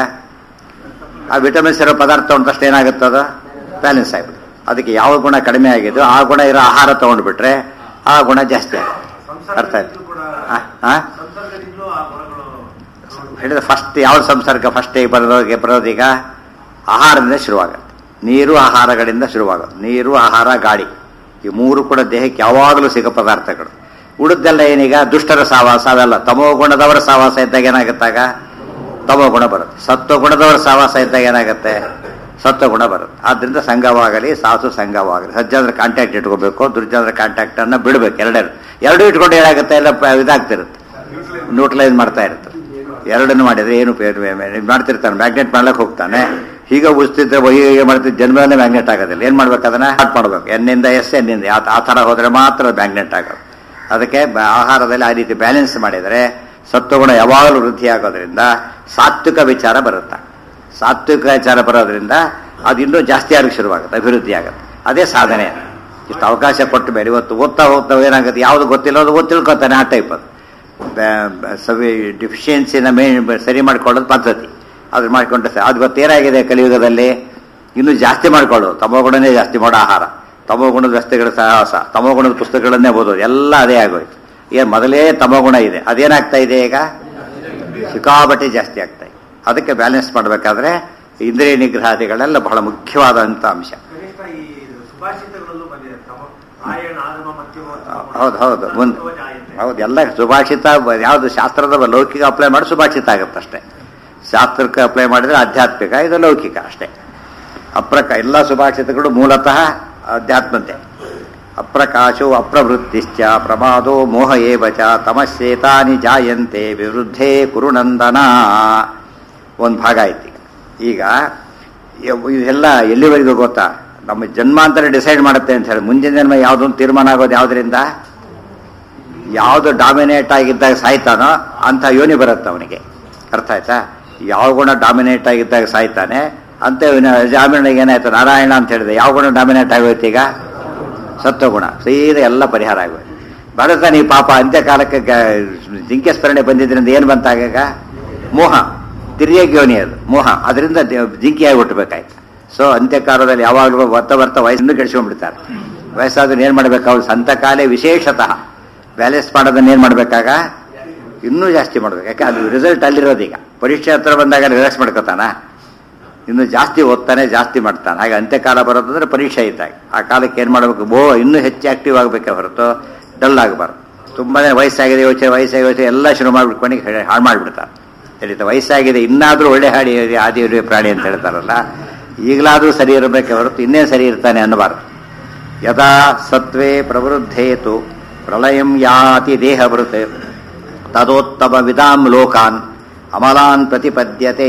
ಆ ವಿಟಮಿನ್ಸ್ ಇರೋ ಪದಾರ್ಥ ತಗೊಂಡ ತಕ್ಷಣ ಏನಾಗುತ್ತದ ಬ್ಯಾಲೆನ್ಸ್ ಆಗಿಬಿಡುತ್ತೆ ಅದಕ್ಕೆ ಯಾವ ಗುಣ ಕಡಿಮೆ ಆಗಿದ್ದು ಆ ಗುಣ ಇರೋ ಆಹಾರ ತಗೊಂಡ್ಬಿಟ್ರೆ ಆ ಗುಣ ಜಾಸ್ತಿ ಆಗುತ್ತೆ ಅರ್ಥ ಆಯ್ತು ಆ? ಆ? ಸಂಸರ್ಗದಿಂದಲೂ ಆ ಗುಣಗಳು ಹೇಳಿದ ಫಸ್ಟ್ ಯಾವ ಸಂಸರ್ಗ ಫಸ್ಟ್ ಬರೋದಕ್ಕೆ ಬರೋದೀಗ ಆಹಾರದಿಂದ ಶುರುವಾಗುತ್ತೆ ನೀರು ಆಹಾರಗಳಿಂದ ಶುರುವಾಗೋದು ನೀರು ಆಹಾರ ಗಾಳಿ ಈ ಮೂರು ಕೂಡ ದೇಹಕ್ಕೆ ಯಾವಾಗಲೂ ಸಿಗೋ ಪದಾರ್ಥಗಳು ಉಳಿದೆಲ್ಲ ಏನೀಗ ದುಷ್ಟರ ಸಹವಾಸ ಅವೆಲ್ಲ ತಮೋ ಗುಣದವರ ಸಹವಾಸ ಇದ್ದಾಗ ಏನಾಗುತ್ತಾಗ ತಮೋ ಗುಣ ಬರುತ್ತೆ ಸತ್ವ ಗುಣದವರ ಸಹವಾಸ ಇದ್ದಾಗ ಏನಾಗುತ್ತೆ ಸತ್ವ ಗುಣ ಬರುತ್ತೆ ಆದ್ರಿಂದ ಸಂಘವಾಗಲಿ ಸಾಸು ಸಂಘವಾಗಲಿ ಸಜ್ಜಾದ್ರ ಕಾಂಟ್ಯಾಕ್ಟ್ ಇಟ್ಕೋಬೇಕು ದುರ್ಜಾದ್ರ ಕಾಂಟ್ಯಾಕ್ಟ್ ಅನ್ನ ಬಿಡಬೇಕು ಎರಡೆರಡು ಎರಡು ಇಟ್ಕೊಂಡು ಏನಾಗುತ್ತೆ ಎಲ್ಲ ಪ- ಇದಾಗ್ತಿರುತ್ತೆ ನ್ಯೂಟ್ರಲೈಸ್ ಮಾಡ್ತಾ ಇರುತ್ತೆ ಎರಡನ್ನು ಮಾಡಿದ್ರೆ ಏನು ಉಪಯೋಗ ಇದ್ ಮಾಡ್ತಿರ್ತಾನೆ ಮ್ಯಾಗ್ನೆಟ್ ಮಾಡ್ಲಕ್ಕೆ ಹೋಗ್ತಾನೆ ಹೀಗೆ ಉಳಿಸ್ತಿದ್ರೆ ಹೀಗೆ ಮಾಡ್ತಿದ್ದ ಜನ್ಮದಲ್ಲೇ ಮ್ಯಾಗ್ನೆಟ್ ಆಗೋದಿಲ್ಲ ಏನ್ ಮಾಡ್ಬೇಕು ಅದನ್ನ ಸ್ಟಾರ್ಟ್ ಮಾಡ್ಬೇಕು ಎನ್ನಿಂದ ಎಸ್ ಎನ್ನಿಂದ ಆ- ಆ ಥರ ಹೋದ್ರೆ ಮಾತ್ರ ಮ್ಯಾಗ್ನೆಟ್ ಆಗೋದು ಅದಕ್ಕೆ ಬ- ಆಹಾರದಲ್ಲಿ ಆ ರೀತಿ ಬ್ಯಾಲೆನ್ಸ್ ಮಾಡಿದರೆ ಸತ್ವಗುಣ ಯಾವಾಗಲೂ ವೃದ್ಧಿ ಆಗೋದ್ರಿಂದ ಸಾತ್ವಿಕ ವಿಚಾರ ಬರುತ್ತೆ ಸಾತ್ವಿಕ ವಿಚಾರ ಬರೋದ್ರಿಂದ ಅದು ಇನ್ನೂ ಜಾಸ್ತಿ ಆಗಕ್ಕೆ ಶುರುವಾಗುತ್ತೆ ಅಭಿವೃದ್ಧಿ ಆಗುತ್ತೆ ಅದೇ ಸಾಧನೆ ಇಷ್ಟು ಅವಕಾಶ ಕೊಟ್ಟ ಮೇಲೆ ಇವತ್ತು ಓದ್ತಾ ಹೋಗ್ತಾ ಏನಾಗುತ್ತೆ ಯಾವುದು ಗೊತ್ತಿಲ್ಲ ಅದು ಗೊತ್ತು ತಿಳ್ಕೊತಾನೆ ಆ ಟೈಪ್ ಅದು ಬ- ಬ- ಸವಿ ಡಿಫಿಷಿಯನ್ಸಿನ ಮೇ ಸರಿ ಮಾಡ್ಕೊಳ್ಳೋದು ಪದ್ಧತಿ ಅದು ಮಾಡ್ಕೊಂಡ್ರೆ ಸರಿ ಅದು ಗೊತ್ತೇನಾಗಿದೆ ಕಲಿಯುಗದಲ್ಲಿ ಇನ್ನೂ ಜಾಸ್ತಿ ಮಾಡ್ಕೊಳ್ಳೋದು ತಮೋಗುಣನೇ ಜಾಸ್ತಿ ಮಾಡೋ ಆಹಾರ ತಮೋಗುಣದ ರಸ್ತೆಗಳ ಸಾಹಸ ತಮೋಗುಣದ ಪುಸ್ತಕಗಳನ್ನೇ ಓದೋದು ಎಲ್ಲ ಅದೇ ಆಗೋಯ್ತು ಏನು ಮೊದಲೇ ತಮೋಗುಣ ಇದೆ ಅದೇನಾಗ್ತಾ ಇದೆ ಈಗ ಸಿಕ್ಕಾಬಟ್ಟೆ ಜಾಸ್ತಿ ಆಗ್ತಾ ಇದೆ ಅದಕ್ಕೆ ಬ್ಯಾಲೆನ್ಸ್ ಮಾಡಬೇಕಾದ್ರೆ ಇಂದ್ರಿಯ ನಿಗ್ರಹಾದಿಗಳೆಲ್ಲ ಬಹಳ ಮುಖ್ಯವಾದಂಥ ಅಂಶ ಕನಿಷ್ಠ ಈ ಸುಭಾಷಿತಗಳಲ್ಲೂ ಬಂದಿದೆ ತಮ ಆಯಣ ಆಗಮ ಮಧ್ಯಮ ಹೌದು ಹೌದು ಮುಂದೆ ಹೌದು ಎಲ್ಲ ಸುಭಾಷಿತ ಯಾವುದು ಶಾಸ್ತ್ರದ ಲೌಕಿಕ ಅಪ್ಲೈ ಮಾಡಿ ಸುಭಾಷಿತ ಆಗುತ್ತೆ ಅಷ್ಟೇ ಶಾಸ್ತ್ರಕ್ಕೆ ಅಪ್ಲೈ ಮಾಡಿದ್ರೆ ಆಧ್ಯಾತ್ಮಿಕ ಇದು ಲೌಕಿಕ ಅಷ್ಟೇ ಅಪ್ರಕ ಎಲ್ಲ ಸುಭಾಷಿತಗಳು ಮೂಲತಃ ಅಧ್ಯಾತ್ಮತೆ ಅಪ್ರಕಾಶೋ ಅಪ್ರವೃತ್ತಿಶ್ಚ ಪ್ರಮಾದೋ ಮೋಹ ಏವ ಚ ತಮಸ್ಸೇತಾನಿ ಜಾಯಂತೆ ವಿವೃದ್ಧೇ ಕುರುನಂದನ ಒಂದು ಭಾಗ ಆಯ್ತು ಈಗ ಈಗ ಇದೆಲ್ಲ ಎಲ್ಲಿವರೆಗೂ ಗೊತ್ತಾ ನಮ್ಮ ಜನ್ಮಾಂತರ ಡಿಸೈಡ್ ಮಾಡುತ್ತೆ ಅಂತ ಹೇಳಿ ಮುಂದಿನ ಜನ್ಮ ಯಾವುದೊಂದು ತೀರ್ಮಾನ ಆಗೋದು ಯಾವುದರಿಂದ ಯಾವುದು ಡಾಮಿನೇಟ್ ಆಗಿದ್ದಾಗ ಸಾಯ್ತಾನೋ ಅಂತ ಯೋನಿ ಬರುತ್ತೆ ಅವನಿಗೆ ಅರ್ಥ ಆಯ್ತಾ ಯಾವ ಗುಣ ಡಾಮಿನೇಟ್ ಆಗಿದ್ದಾಗ ಸಾಯ್ತಾನೆ ಅಂತ ಜಾಮೀನಿಗೆ ಏನಾಯ್ತು ನಾರಾಯಣ ಅಂತ ಹೇಳಿದೆ ಯಾವ ಗುಣ ಡಾಮಿನೇಟ್ ಆಗೋಯ್ತು ಈಗ ಸತ್ವಗುಣ ಸೀದಾ ಎಲ್ಲ ಪರಿಹಾರ ಆಗೋಯ್ತು ಭರತ ನೀ ಪಾಪ ಅಂತ್ಯಕಾಲಕ್ಕೆ ಗ- ಜಿಂಕೆ ಸ್ಮರಣೆ ಬಂದಿದ್ರಿಂದ ಏನು ಬಂತಾಗ ಮೋಹ ತಿರ್ಯಗ್ ಯೋನಿ ಅದು ಮೋಹ ಅದರಿಂದ ಜಿಂಕಿಯಾಗಿ ಹುಟ್ಟಬೇಕಾಯ್ತು ಸೊ ಅಂತ್ಯಕಾಲದಲ್ಲಿ ಯಾವಾಗಲೂ ಬರ್ತಾ ಬರ್ತಾ ವಯಸ್ಸನ್ನು ಕೆಡಿಸ್ಕೊಂಡ್ಬಿಡ್ತಾರೆ ವಯಸ್ಸಾದ್ರೆ ಏನು ಮಾಡ್ಬೇಕು ಅವ್ರು ಸಂತಕಾಲೇ ವಿಶೇಷತಃ ಬ್ಯಾಲೆನ್ಸ್ ಮಾಡೋದನ್ನ ಏನು ಮಾಡ್ಬೇಕಾಗ ಇನ್ನೂ ಜಾಸ್ತಿ ಮಾಡ್ಬೇಕು ಯಾಕೆ ಅದು ರಿಸಲ್ಟ್ ಅಲ್ಲಿರೋದು ಈಗ ಪರೀಕ್ಷೆ ಹತ್ರ ಬಂದಾಗ ರಿಲ್ಯಾಕ್ಸ್ ಮಾಡ್ಕೋತಾನ ಇನ್ನು ಜಾಸ್ತಿ ಓದ್ತಾನೆ ಜಾಸ್ತಿ ಮಾಡ್ತಾನೆ ಹಾಗೆ ಅಂತ್ಯಕಾಲ ಬರೋದಂದ್ರೆ ಪರೀಕ್ಷೆ ಇದ್ದಾಗ ಆ ಕಾಲಕ್ಕೆ ಏನು ಮಾಡಬೇಕು ಓ ಇನ್ನೂ ಹೆಚ್ಚು ಆಕ್ಟಿವ್ ಆಗಬೇಕೆ ಹೊರತು ಡಲ್ ಆಗಬಾರ್ದು ತುಂಬಾನೇ ವಯಸ್ಸಾಗಿದೆ ಯೋಚನೆ ವಯಸ್ಸಾಗಿ ಯೋಚನೆ ಎಲ್ಲ ಶುರು ಮಾಡಿಬಿಟ್ಕೊಂಡು ಹಾಳು ಮಾಡಿಬಿಡ್ತಾರೆ ತಿಳಿತ ವಯಸ್ಸಾಗಿದೆ ಇನ್ನಾದರೂ ಒಳ್ಳೆ ಹಾಡಿ ಆದಿ ಇರುವೆ ಪ್ರಾಣಿ ಅಂತ ಹೇಳ್ತಾರಲ್ಲ ಈಗಲಾದರೂ ಸರಿ ಇರಬೇಕೆ ಹೊರತು ಇನ್ನೇನು ಸರಿ ಇರ್ತಾನೆ ಅನ್ನಬಾರ್ದು ಯದಾ ಸತ್ವೇ ಪ್ರವೃದ್ಧೇತು ಪ್ರಳಯಂ ಯಾತಿ ದೇಹಭೃತ್ ತದೋತ್ತಮ ವಿದಾಂ ಲೋಕಾನ್ ಅಮಲಾನ್ ಪ್ರತಿಪದ್ಯತೆ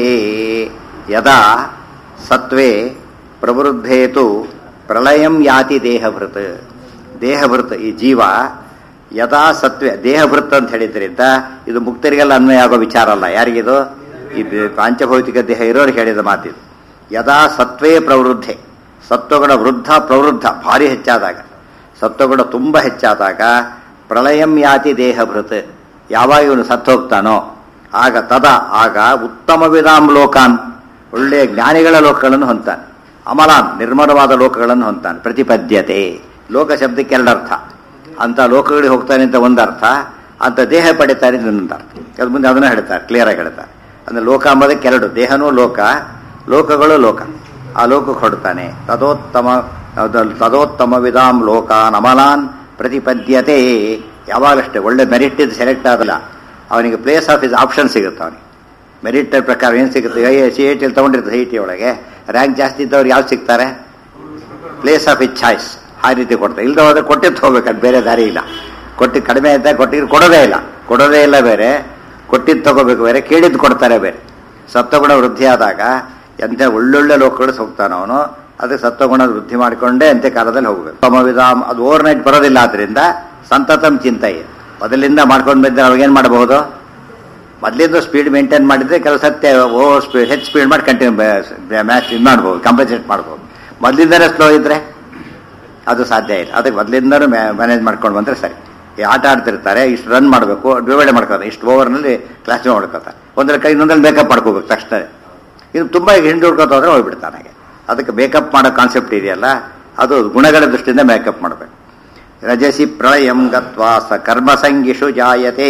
ಯದಾ ಸತ್ವೇ ಪ್ರವೃದ್ಧೇತು ಪ್ರಳಯಂ ಯಾತಿ ದೇಹಭೃತ್ ದೇಹಭೃತ್ ಈ ಜೀವ ಯದಾ ಸತ್ವೆ ದೇಹಭೃತ್ ಅಂತ ಹೇಳಿದ್ರಿಂದ ಇದು ಮುಕ್ತರಿಗೆಲ್ಲ ಅನ್ವಯ ಆಗೋ ವಿಚಾರ ಅಲ್ಲ ಯಾರಿಗಿದು ಈ ಬೆ- ಪಾಂಚಭೌತಿಕ ದೇಹ ಇರೋರಿಗೆ ಹೇಳಿದ ಮಾತಿದು ಯದಾ ಸತ್ವೇ ಪ್ರವೃದ್ಧೆ ಸತ್ವಗುಣ ವೃದ್ಧ ಪ್ರವೃದ್ಧ ಭಾರಿ ಹೆಚ್ಚಾದಾಗ ಸತ್ವಗುಣ ತುಂಬ ಹೆಚ್ಚಾದಾಗ ಪ್ರಳಯಂ ಯಾತಿ ದೇಹಭೃತ್ ಯಾವಾಗ ಇವನು ಸತ್ತು ಹೋಗ್ತಾನೋ ಆಗ ತದ ಆಗ ಉತ್ತಮ ವಿಧಾಂ ಲೋಕಾನ್ ಒಳ್ಳೆಯ ಜ್ಞಾನಿಗಳ ಲೋಕಗಳನ್ನು ಹೊಂತಾನೆ ಅಮಲಾನ್ ನಿರ್ಮಲವಾದ ಲೋಕಗಳನ್ನು ಹೊಂತಾನೆ ಪ್ರತಿಪದ್ಯತೆ ಲೋಕ ಶಬ್ದಕ್ಕೆ ಎರಡರ್ಥ ಅಂತ ಲೋಕಗಳಿಗೆ ಹೋಗ್ತಾನೆ ಅಂತ ಒಂದರ್ಥ ಅಂತ ದೇಹ ಪಡಿತಾನೆ ಅಂತ ಇನ್ನೊಂದು ಅರ್ಥ ಅದು ಮುಂದೆ ಅದನ್ನ ಹೇಳ್ತಾರೆ ಕ್ಲಿಯರ್ ಆಗಿ ಹೇಳ್ತಾರೆ ಅಂದ್ರೆ ಲೋಕ ಅಂಬೋದಕ್ಕೆ ಎರಡು ದೇಹನೂ ಲೋಕ ಲೋಕಗಳು ಲೋಕ ಆ ಲೋಕಕ್ಕೆ ಹೊಡ್ತಾನೆ ತದೋತ್ತಮ ಅದು- ತದೋತ್ತಮ ವಿಧಾಂ ಲೋಕಾನ್ ಅಮಲಾನ್ ಪ್ರತಿಪದ್ಯತೆ ಯಾವಾಗಲಷ್ಟೇ ಒಳ್ಳೆ ಮೆರಿಟ್ ಇದು ಸೆಲೆಕ್ಟ್ ಆಗಲ್ಲ ಅವನಿಗೆ ಪ್ಲೇಸ್ ಆಫ್ ಇಸ್ ಆಪ್ಷನ್ ಸಿಗುತ್ತೆ ಅವನಿಗೆ ಮೆರಿಟ್ ಪ್ರಕಾರ ಏನು ಸಿಗುತ್ತೆ ಸಿ ಐ ಟಿಲಿ ತೊಗೊಂಡಿರ್ತಾರೆ ಸಿ ಐ ಟಿ ಒಳಗೆ ರ್ಯಾಂಕ್ ಜಾಸ್ತಿ ಇದ್ದವ್ರು ಯಾವ್ದು ಸಿಗ್ತಾರೆ ಪ್ಲೇಸ್ ಆಫ್ ಇಸ್ ಚಾಯ್ಸ್ ಆ ರೀತಿ ಕೊಡ್ತಾರೆ ಇಲ್ಲದೆ ಹೋದ್ರೆ ಕೊಟ್ಟಿದ್ದು ಹೋಗ್ಬೇಕು ಅದು ಬೇರೆ ದಾರಿ ಇಲ್ಲ ಕೊಟ್ಟು ಕಡಿಮೆ ಆಯ್ತಾ ಕೊಟ್ಟಿದ್ದು ಕೊಡೋದೇ ಇಲ್ಲ ಕೊಡೋದೇ ಇಲ್ಲ ಬೇರೆ ಕೊಟ್ಟಿದ್ದು ತಗೋಬೇಕು ಬೇರೆ ಕೇಳಿದ್ದು ಕೊಡ್ತಾರೆ ಬೇರೆ ಸತ್ವಗುಣ ವೃದ್ಧಿ ಆದಾಗ ಎಂಥ ಒಳ್ಳೊಳ್ಳೆ ಲೋಕಗಳು ಹೋಗ್ತಾನೆ ಅವನು ಅದಕ್ಕೆ ಸತ್ವಗುಣ ವೃದ್ಧಿ ಮಾಡಿಕೊಂಡೇ ಅಂತ್ಯ ಕಾಲದಲ್ಲಿ ಹೋಗ್ಬೇಕು ತಮ್ಮ ವಿಧಾಮ ಅದು ಓವರ್ ನೈಟ್ ಬರೋದಿಲ್ಲ ಆದ್ರಿಂದ ಸಂತತಂ ಚಿಂತೆಯೇ ಮೊದಲಿಂದ ಮಾಡ್ಕೊಂಡು ಬಂದ್ರೆ ಅವಾಗೇನು ಮಾಡಬಹುದು ಮೊದಲಿಂದ ಸ್ಪೀಡ್ ಮೇಂಟೈನ್ ಮಾಡಿದ್ರೆ ಕೆಲವು ಸತ್ಯ ಓವರ್ ಸ್ಪೀಡ್ ಹೆಚ್ಚು ಸ್ಪೀಡ್ ಮಾಡಿ ಕಂಟಿನ್ಯೂ ಮ್ಯಾಚ್ ಇದು ಮಾಡ್ಬೋದು ಕಂಪನ್ಸೇಟ್ ಮಾಡ್ಬೋದು ಮೊದಲಿಂದನೇ ಸ್ಲೋ ಇದ್ರೆ ಅದು ಸಾಧ್ಯ ಇಲ್ಲ ಅದಕ್ಕೆ ಮೊದಲಿಂದನೂ ಮ್ಯಾನೇಜ್ ಮಾಡ್ಕೊಂಡು ಬಂದ್ರೆ ಸರಿ ಈ ಆಟ ಆಡ್ತಿರ್ತಾರೆ ಇಷ್ಟು ರನ್ ಮಾಡಬೇಕು ಡಿವೈಡ್ ಮಾಡ್ಕೋತಾರೆ ಇಷ್ಟು ಓವರ್ನಲ್ಲಿ ಕ್ಲಾಸ್ ಮಾಡ್ಕೋತಾರೆ ಒಂದ್ರ ಕೈ ಇನ್ನೊಂದ್ರಲ್ಲಿ ಮೇಕಪ್ ಮಾಡ್ಕೋಬೇಕು ತಕ್ಷಣ ಇದು ತುಂಬ ಈಗ ಹಿಂದೆ ಹುಡ್ಕೋತ ಹೋದ್ರೆ ಹೋಗ್ಬಿಡ್ತಾನೆ ಹಾಗೆ ಅದಕ್ಕೆ ಮೇಕಪ್ ಮಾಡೋ ಕಾನ್ಸೆಪ್ಟ್ ಇದೆಯಲ್ಲ ಅದು ಗುಣಗಳ ದೃಷ್ಟಿಯಿಂದ ಮೇಕಪ್ ಮಾಡಬೇಕು ರಜಸಿ ಪ್ರಳಯಂ ಗತ್ವಾ ಸ ಕರ್ಮಸಂಗಿಷು ಜಾಯತೆ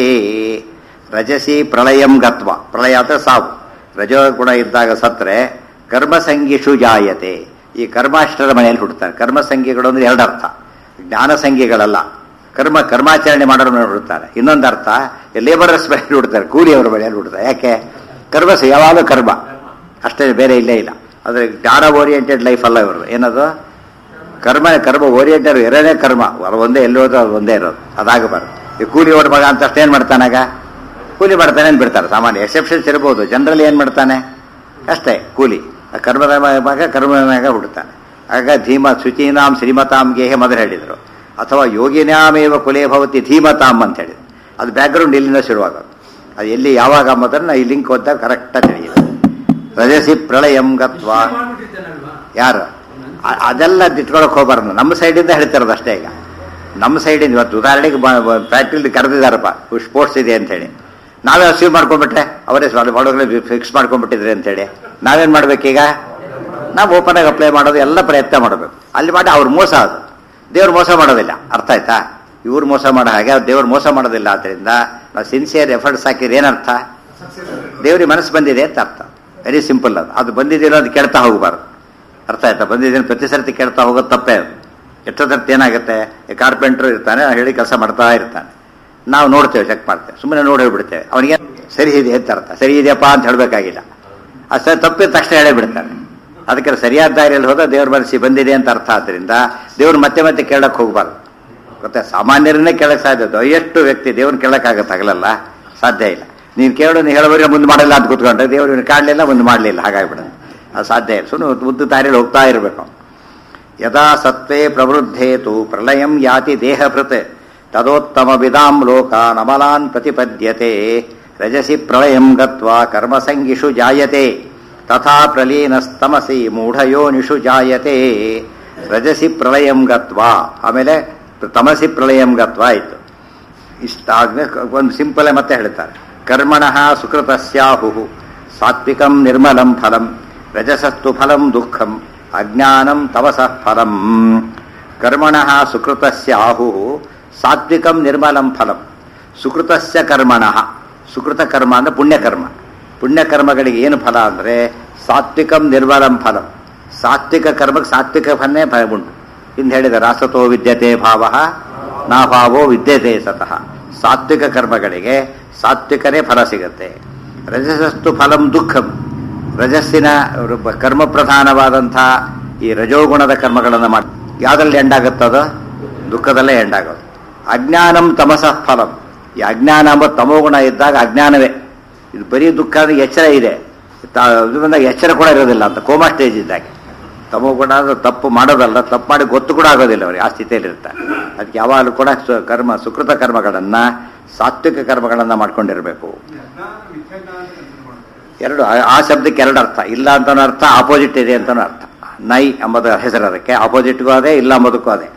ರಜಸಿ ಪ್ರಳಯಂ ಗತ್ವ ಪ್ರಳಯ ಅಂದ್ರೆ ಸಾವು ರಜೋಗುಣ ಇದ್ದಾಗ ಸತ್ರೆ ಕರ್ಮಸಂಗಿಷು ಜಾಯತೆ ಈ ಕರ್ಮಾಷ್ಟರ ಮನೆಯಲ್ಲಿ ಹುಡ್ತಾರೆ ಕರ್ಮಸಂಗಿಗಳು ಅಂದ್ರೆ ಎರಡರ್ಥ ಜ್ಞಾನ ಸಂಘಿಗಳಲ್ಲ ಕರ್ಮ ಕರ್ಮಾಚರಣೆ ಮಾಡೋರ ಮೇಲೆ ಹುಡ್ತಾರೆ ಇನ್ನೊಂದು ಅರ್ಥ ಲೇಬರರ್ಸ್ ಮನೆಯಲ್ಲಿ ಹುಡ್ತಾರೆ ಕೂಲಿಯವರ ಮನೆಯಲ್ಲಿ ಹುಡ್ತಾರೆ ಯಾಕೆ ಕರ್ಮ ಸ- ಯಾವಾಗಲೂ ಕರ್ಮ ಅಷ್ಟೇ ಬೇರೆ ಇಲ್ಲೇ ಇಲ್ಲ ಆದರೆ ಜ್ಞಾನ ಓರಿಯೆಂಟೆಡ್ ಲೈಫ್ ಅಲ್ಲ ಇವರು ಏನದು ಕರ್ಮ ಕರ್ಮ ಓರಿಯೆಂಟೆಡ್ ಎರಡನೇ ಕರ್ಮ ಅದು ಒಂದೇ ಎಲ್ಲಿ ಹೋದ್ರೂ ಅದು ಒಂದೇ ಇರೋದು ಅದಾಗಬಾರ್ದು ಈ ಕೂಲಿ ಓಡ್ ಮಗ ಅಂತ ಅಷ್ಟೇನು ಮಾಡ್ತಾನಾಗ ಕೂಲಿ ಮಾಡ್ತಾನೆ ಅಂತ ಬಿಡ್ತಾರೆ ಸಾಮಾನ್ಯ ಎಕ್ಸೆಪ್ಷನ್ಸ್ ಇರ್ಬೋದು ಜನರಲಿ ಏನು ಮಾಡ್ತಾನೆ ಅಷ್ಟೇ ಕೂಲಿ ಆ ಕರ್ಮದ ಮಗ ಕರ್ಮನಾಗ ಹುಡ್ತಾನೆ ಆಗ ಧೀಮ ಶುಚೀನಾಂ ಶ್ರೀಮತಾಂ ಗೇಹೆ ಮೊದಲು ಹೇಳಿದರು ಅಥವಾ ಯೋಗಿನಾಮೇವ ಕುಲೇ ಭವತಿ ಧೀಮತಾಂ ಅಂತ ಹೇಳಿದ್ರು ಅದು ಬ್ಯಾಕ್ಗ್ರೌಂಡ್ ಇಲ್ಲಿಂದ ಶುರುವಾಗೋದು ಅದು ಎಲ್ಲಿ ಯಾವಾಗ ಅಂಬೋದನ್ನ ಈ ಲಿಂಕ್ ಓದ್ದಾಗ ಕರೆಕ್ಟಾಗಿ ತಿಳಿಯುತ್ತೆ ರಜಸಿ ಪ್ರಳಯಂ ಗತ್ವಾ ಮಾಡ್ಬಿಟ್ಟಿದ್ದೇನಲ್ವಾ ಯಾರು ಅ- ಅದೆಲ್ಲ ಇಟ್ಕೊಳಕ್ ಹೋಗ್ಬಾರ್ದು ನಮ್ಮ ಸೈಡಿಂದ ಹೇಳ್ತಿರೋದು ಅಷ್ಟೇ ಈಗ ನಮ್ಮ ಸೈಡಿಂದ ಇವತ್ತು ಉದಾಹರಣೆಗೆ ಫ್ಯಾಕ್ಟ್ರಿಲಿ ಕರೆದಿದ್ದಾರಪ್ಪ ಸ್ಪೋರ್ಟ್ಸ್ ಇದೆ ಅಂತ ಹೇಳಿ ನಾವೇ ಅಸೀವ್ ಮಾಡ್ಕೊಂಡ್ಬಿಟ್ರೆ ಅವರೇ ಮಾಡೋಗಲೇ ಫಿಕ್ಸ್ ಮಾಡ್ಕೊಂಡ್ಬಿಟ್ಟಿದ್ರೆ ಅಂತ ಹೇಳಿ ನಾವೇನ್ ಮಾಡ್ಬೇಕೀಗ ನಾವು ಓಪನ್ ಆಗಿ ಅಪ್ಲೈ ಮಾಡೋದು ಎಲ್ಲ ಪ್ರಯತ್ನ ಮಾಡಬೇಕು ಅಲ್ಲಿ ಮಾಡಿ ಅವ್ರು ಮೋಸ ಅದು ದೇವ್ರು ಮೋಸ ಮಾಡೋದಿಲ್ಲ ಅರ್ಥ ಆಯ್ತಾ ಇವ್ರು ಮೋಸ ಮಾಡೋ ಹಾಗೆ ದೇವ್ರು ಮೋಸ ಮಾಡೋದಿಲ್ಲ ಆದ್ರಿಂದ ನಾವು ಸಿನ್ಸಿಯರ್ ಎಫರ್ಟ್ಸ್ ಹಾಕಿದ್ರೆ ಏನರ್ಥ ದೇವ್ರಿಗೆ ಮನಸ್ಸು ಬಂದಿದೆ ಅಂತ ಅರ್ಥ ವೆರಿ ಸಿಂಪಲ್ ಅದು ಅದು ಬಂದಿದ್ದೀರೋ ಅದು ಕೆಡ್ತಾ ಹೋಗಬಾರ್ದು ಅರ್ಥ ಆಯ್ತಾ ಬಂದಿದ್ದೀನಿ ಪ್ರತಿ ಸರ್ತಿ ಕೆಡ್ತಾ ಹೋಗೋದು ತಪ್ಪೇ ಅದು ಎಷ್ಟೊತ್ತರ್ಥ ಏನಾಗುತ್ತೆ ಕಾರ್ಪೆಂಟ್ರು ಇರ್ತಾನೆ ಅವ್ನು ಹೇಳಿ ಕೆಲಸ ಮಾಡ್ತಾ ಇರ್ತಾನೆ ನಾವು ನೋಡ್ತೇವೆ ಚೆಕ್ ಮಾಡ್ತೇವೆ ಸುಮ್ಮನೆ ನೋಡಿ ಹೇಳ್ಬಿಡ್ತೇವೆ ಅವನಿಗೆ ಸರಿ ಇದೆ ಅಂತ ಅರ್ಥ ಸರಿ ಇದೆಯಪ್ಪ ಅಂತ ಹೇಳಬೇಕಾಗಿಲ್ಲ ಅದು ಸರಿ ತಪ್ಪಿದ ತಕ್ಷಣ ಹೇಳೇ ಬಿಡ್ತಾನೆ ಅದಕ್ಕೆ ಸರಿಯಾದ ದಾರಿಯಲ್ಲಿ ಹೋದ ದೇವ್ರ ಮನಸ್ಸಿ ಬಂದಿದೆ ಅಂತ ಅರ್ಥ ಆದ್ದರಿಂದ ದೇವ್ರು ಮತ್ತೆ ಮತ್ತೆ ಕೇಳಕ್ಕೆ ಹೋಗ್ಬಾರ್ದು ಗೊತ್ತಾ ಸಾಮಾನ್ಯರನ್ನೇ ಕೇಳಕ್ಕೆ ಸಾಧ್ಯ ಎಷ್ಟು ವ್ಯಕ್ತಿ ದೇವ್ರನ್ನ ಕೇಳಕ್ಕಾಗತ್ತೆ ಆಗಲಲ್ಲ ಸಾಧ್ಯ ಇಲ್ಲ ನೀನು ಕೇಳು ನೀನು ಹೇಳೋರಿಗೆ ಮುಂದೆ ಮಾಡಲ್ಲ ಅಂತ ಕೂತ್ಕೊಂಡ್ರೆ ದೇವ್ರು ಕಾಣಲಿಲ್ಲ ಮುಂದೆ ಮಾಡಲಿಲ್ಲ ಹಾಗಾಗ್ಬಿಡೋದು ಅದು ಸಾಧ್ಯ ಇಲ್ಲ ಸುಮ್ಮನೆ ಉದ್ದು ದಾರಿಯಲ್ಲಿ ಹೋಗ್ತಾ ಇರಬೇಕು ಯದಾ ಸತ್ವೇ ಪ್ರವೃದ್ಧೇತು ಪ್ರಳಯಂ ಯಾತಿ ದೇಹಭೃತ್ ತದೋತ್ತಮ ವಿದಾಂ ಲೋಕಾನ್ ಅಮಲಾನ್ ಪ್ರತಿಪದ್ಯತೆ ರಜಸಿ ಪ್ರಳಯಂ ಗತ್ವಾ ಕರ್ಮಸಂಗಿಷು ಜಾಯತೆ ತಥಾ ಪ್ರಲೀನಸ್ತಮಸಿ ಮೂಢಯೋನಿಷು ಜಾಯತೆ ರಜಸಿ ಪ್ರಳಯಂ ಗತ್ವಾ ಆಮೇಲೆ ತಮಸಿ ಪ್ರಳಯಂ ಗತ್ವಾ ಆಯಿತು ಇಷ್ಟ ಆದ್ಮೇಲೆ ಒಂದು ಸಿಂಪಲ್ ಮತ್ತೆ ಹೇಳ್ತಾರೆ ಕರ್ಮಣಃ ಸುಕೃತಸ್ಯಾಹು ಸಾತ್ವಿಕಂ ನಿರ್ಮಲಂ ಫಲಂ ರಜಸಸ್ತು ಫಲಂ ದುಃಖಂ ಅಜ್ಞಾನಂ ತವಸಃ ಫಲಂ ಕರ್ಮಣಃ ಸುಕೃತಸ್ಯಾಹು ಸಾತ್ವಿಕಂ ನಿರ್ಮಲಂ ಫಲಂ ಸುಕೃತಸ್ಯ ಕರ್ಮಣಃ ಸುಕೃತ ಕರ್ಮ ಅಂದ್ರೆ ಪುಣ್ಯಕರ್ಮ ಪುಣ್ಯಕರ್ಮಗಳಿಗೆ ಏನು ಫಲ ಅಂದ್ರೆ ಸಾತ್ವಿಕಂ ನಿರ್ಮಲಂ ಫಲಂ ಸಾತ್ವಿಕ ಕರ್ಮಕ್ಕೆ ಸಾತ್ವಿಕ ಫಲನೇ ಫಲ ಉಂಟು ಇಂದು ಹೇಳಿದ ರಾಸತೋ ವಿದ್ಯತೆ ಭಾವ ನಾಭಾವೋ ವಿದ್ಯತೆ ಸತಃ ಸಾತ್ವಿಕ ಕರ್ಮಗಳಿಗೆ ಸಾತ್ವಿಕನೇ ಫಲ ಸಿಗುತ್ತೆ ರಜಸಸ್ತು ಫಲಂ ದುಃಖಂ ರಜಸ್ಸಿನ ರು- ಕರ್ಮ ಪ್ರಧಾನವಾದಂಥ ಈ ರಜೋಗುಣದ ಕರ್ಮಗಳನ್ನು ಮಾಡಿ ಯಾವುದ್ರಲ್ಲಿ ಎಂಡಾಗುತ್ತದೋ ದುಃಖದಲ್ಲೇ ಎಂಡಾಗೋದು ಅಜ್ಞಾನಂ ತಮಸಃ ಫಲಂ ಈ ಅಜ್ಞಾನ ಎಂಬ ತಮೋಗುಣ ಇದ್ದಾಗ ಅಜ್ಞಾನವೇ ಇದು ಬರೀ ದುಃಖ ಅಂದ್ರೆ ಎಚ್ಚರ ಇದೆ ತ- ಇದು ಬಂದಾಗ ಎಚ್ಚರ ಕೂಡ ಇರೋದಿಲ್ಲ ಅಂತ ಕೋಮಾ ಸ್ಟೇಜ್ ಇದ್ದಾಗ ತಮೋಗುಣ ಅಂದ್ರೆ ತಪ್ಪು ಮಾಡೋದಲ್ಲ ತಪ್ಪು ಮಾಡಿ ಗೊತ್ತು ಕೂಡ ಆಗೋದಿಲ್ಲ ಅವ್ರಿಗೆ ಆ ಸ್ಥಿತಿಯಲ್ಲಿ ಇರ್ತಾರೆ ಅದಕ್ಕೆ ಯಾವಾಗಲೂ ಕೂಡ ಸು- ಕರ್ಮ ಸುಕೃತ ಕರ್ಮಗಳನ್ನು ಸಾತ್ವಿಕ ಕರ್ಮಗಳನ್ನು ಮಾಡ್ಕೊಂಡಿರಬೇಕು ಎರಡು ಆ- ಆ ಶಬ್ದಕ್ಕೆ ಎರಡು ಅರ್ಥ ಇಲ್ಲ ಅಂತನೂ ಅರ್ಥ ಆಪೋಸಿಟ್ ಇದೆ ಅಂತನೂ ಅರ್ಥ ನೈ ಎಂಬುದು ಹೆಸರು ಅದಕ್ಕೆ ಆಪೋಸಿಟ್ಗೂ ಅದೇ ಇಲ್ಲ ಎಂಬುದಕ್ಕೂ ಅದೇ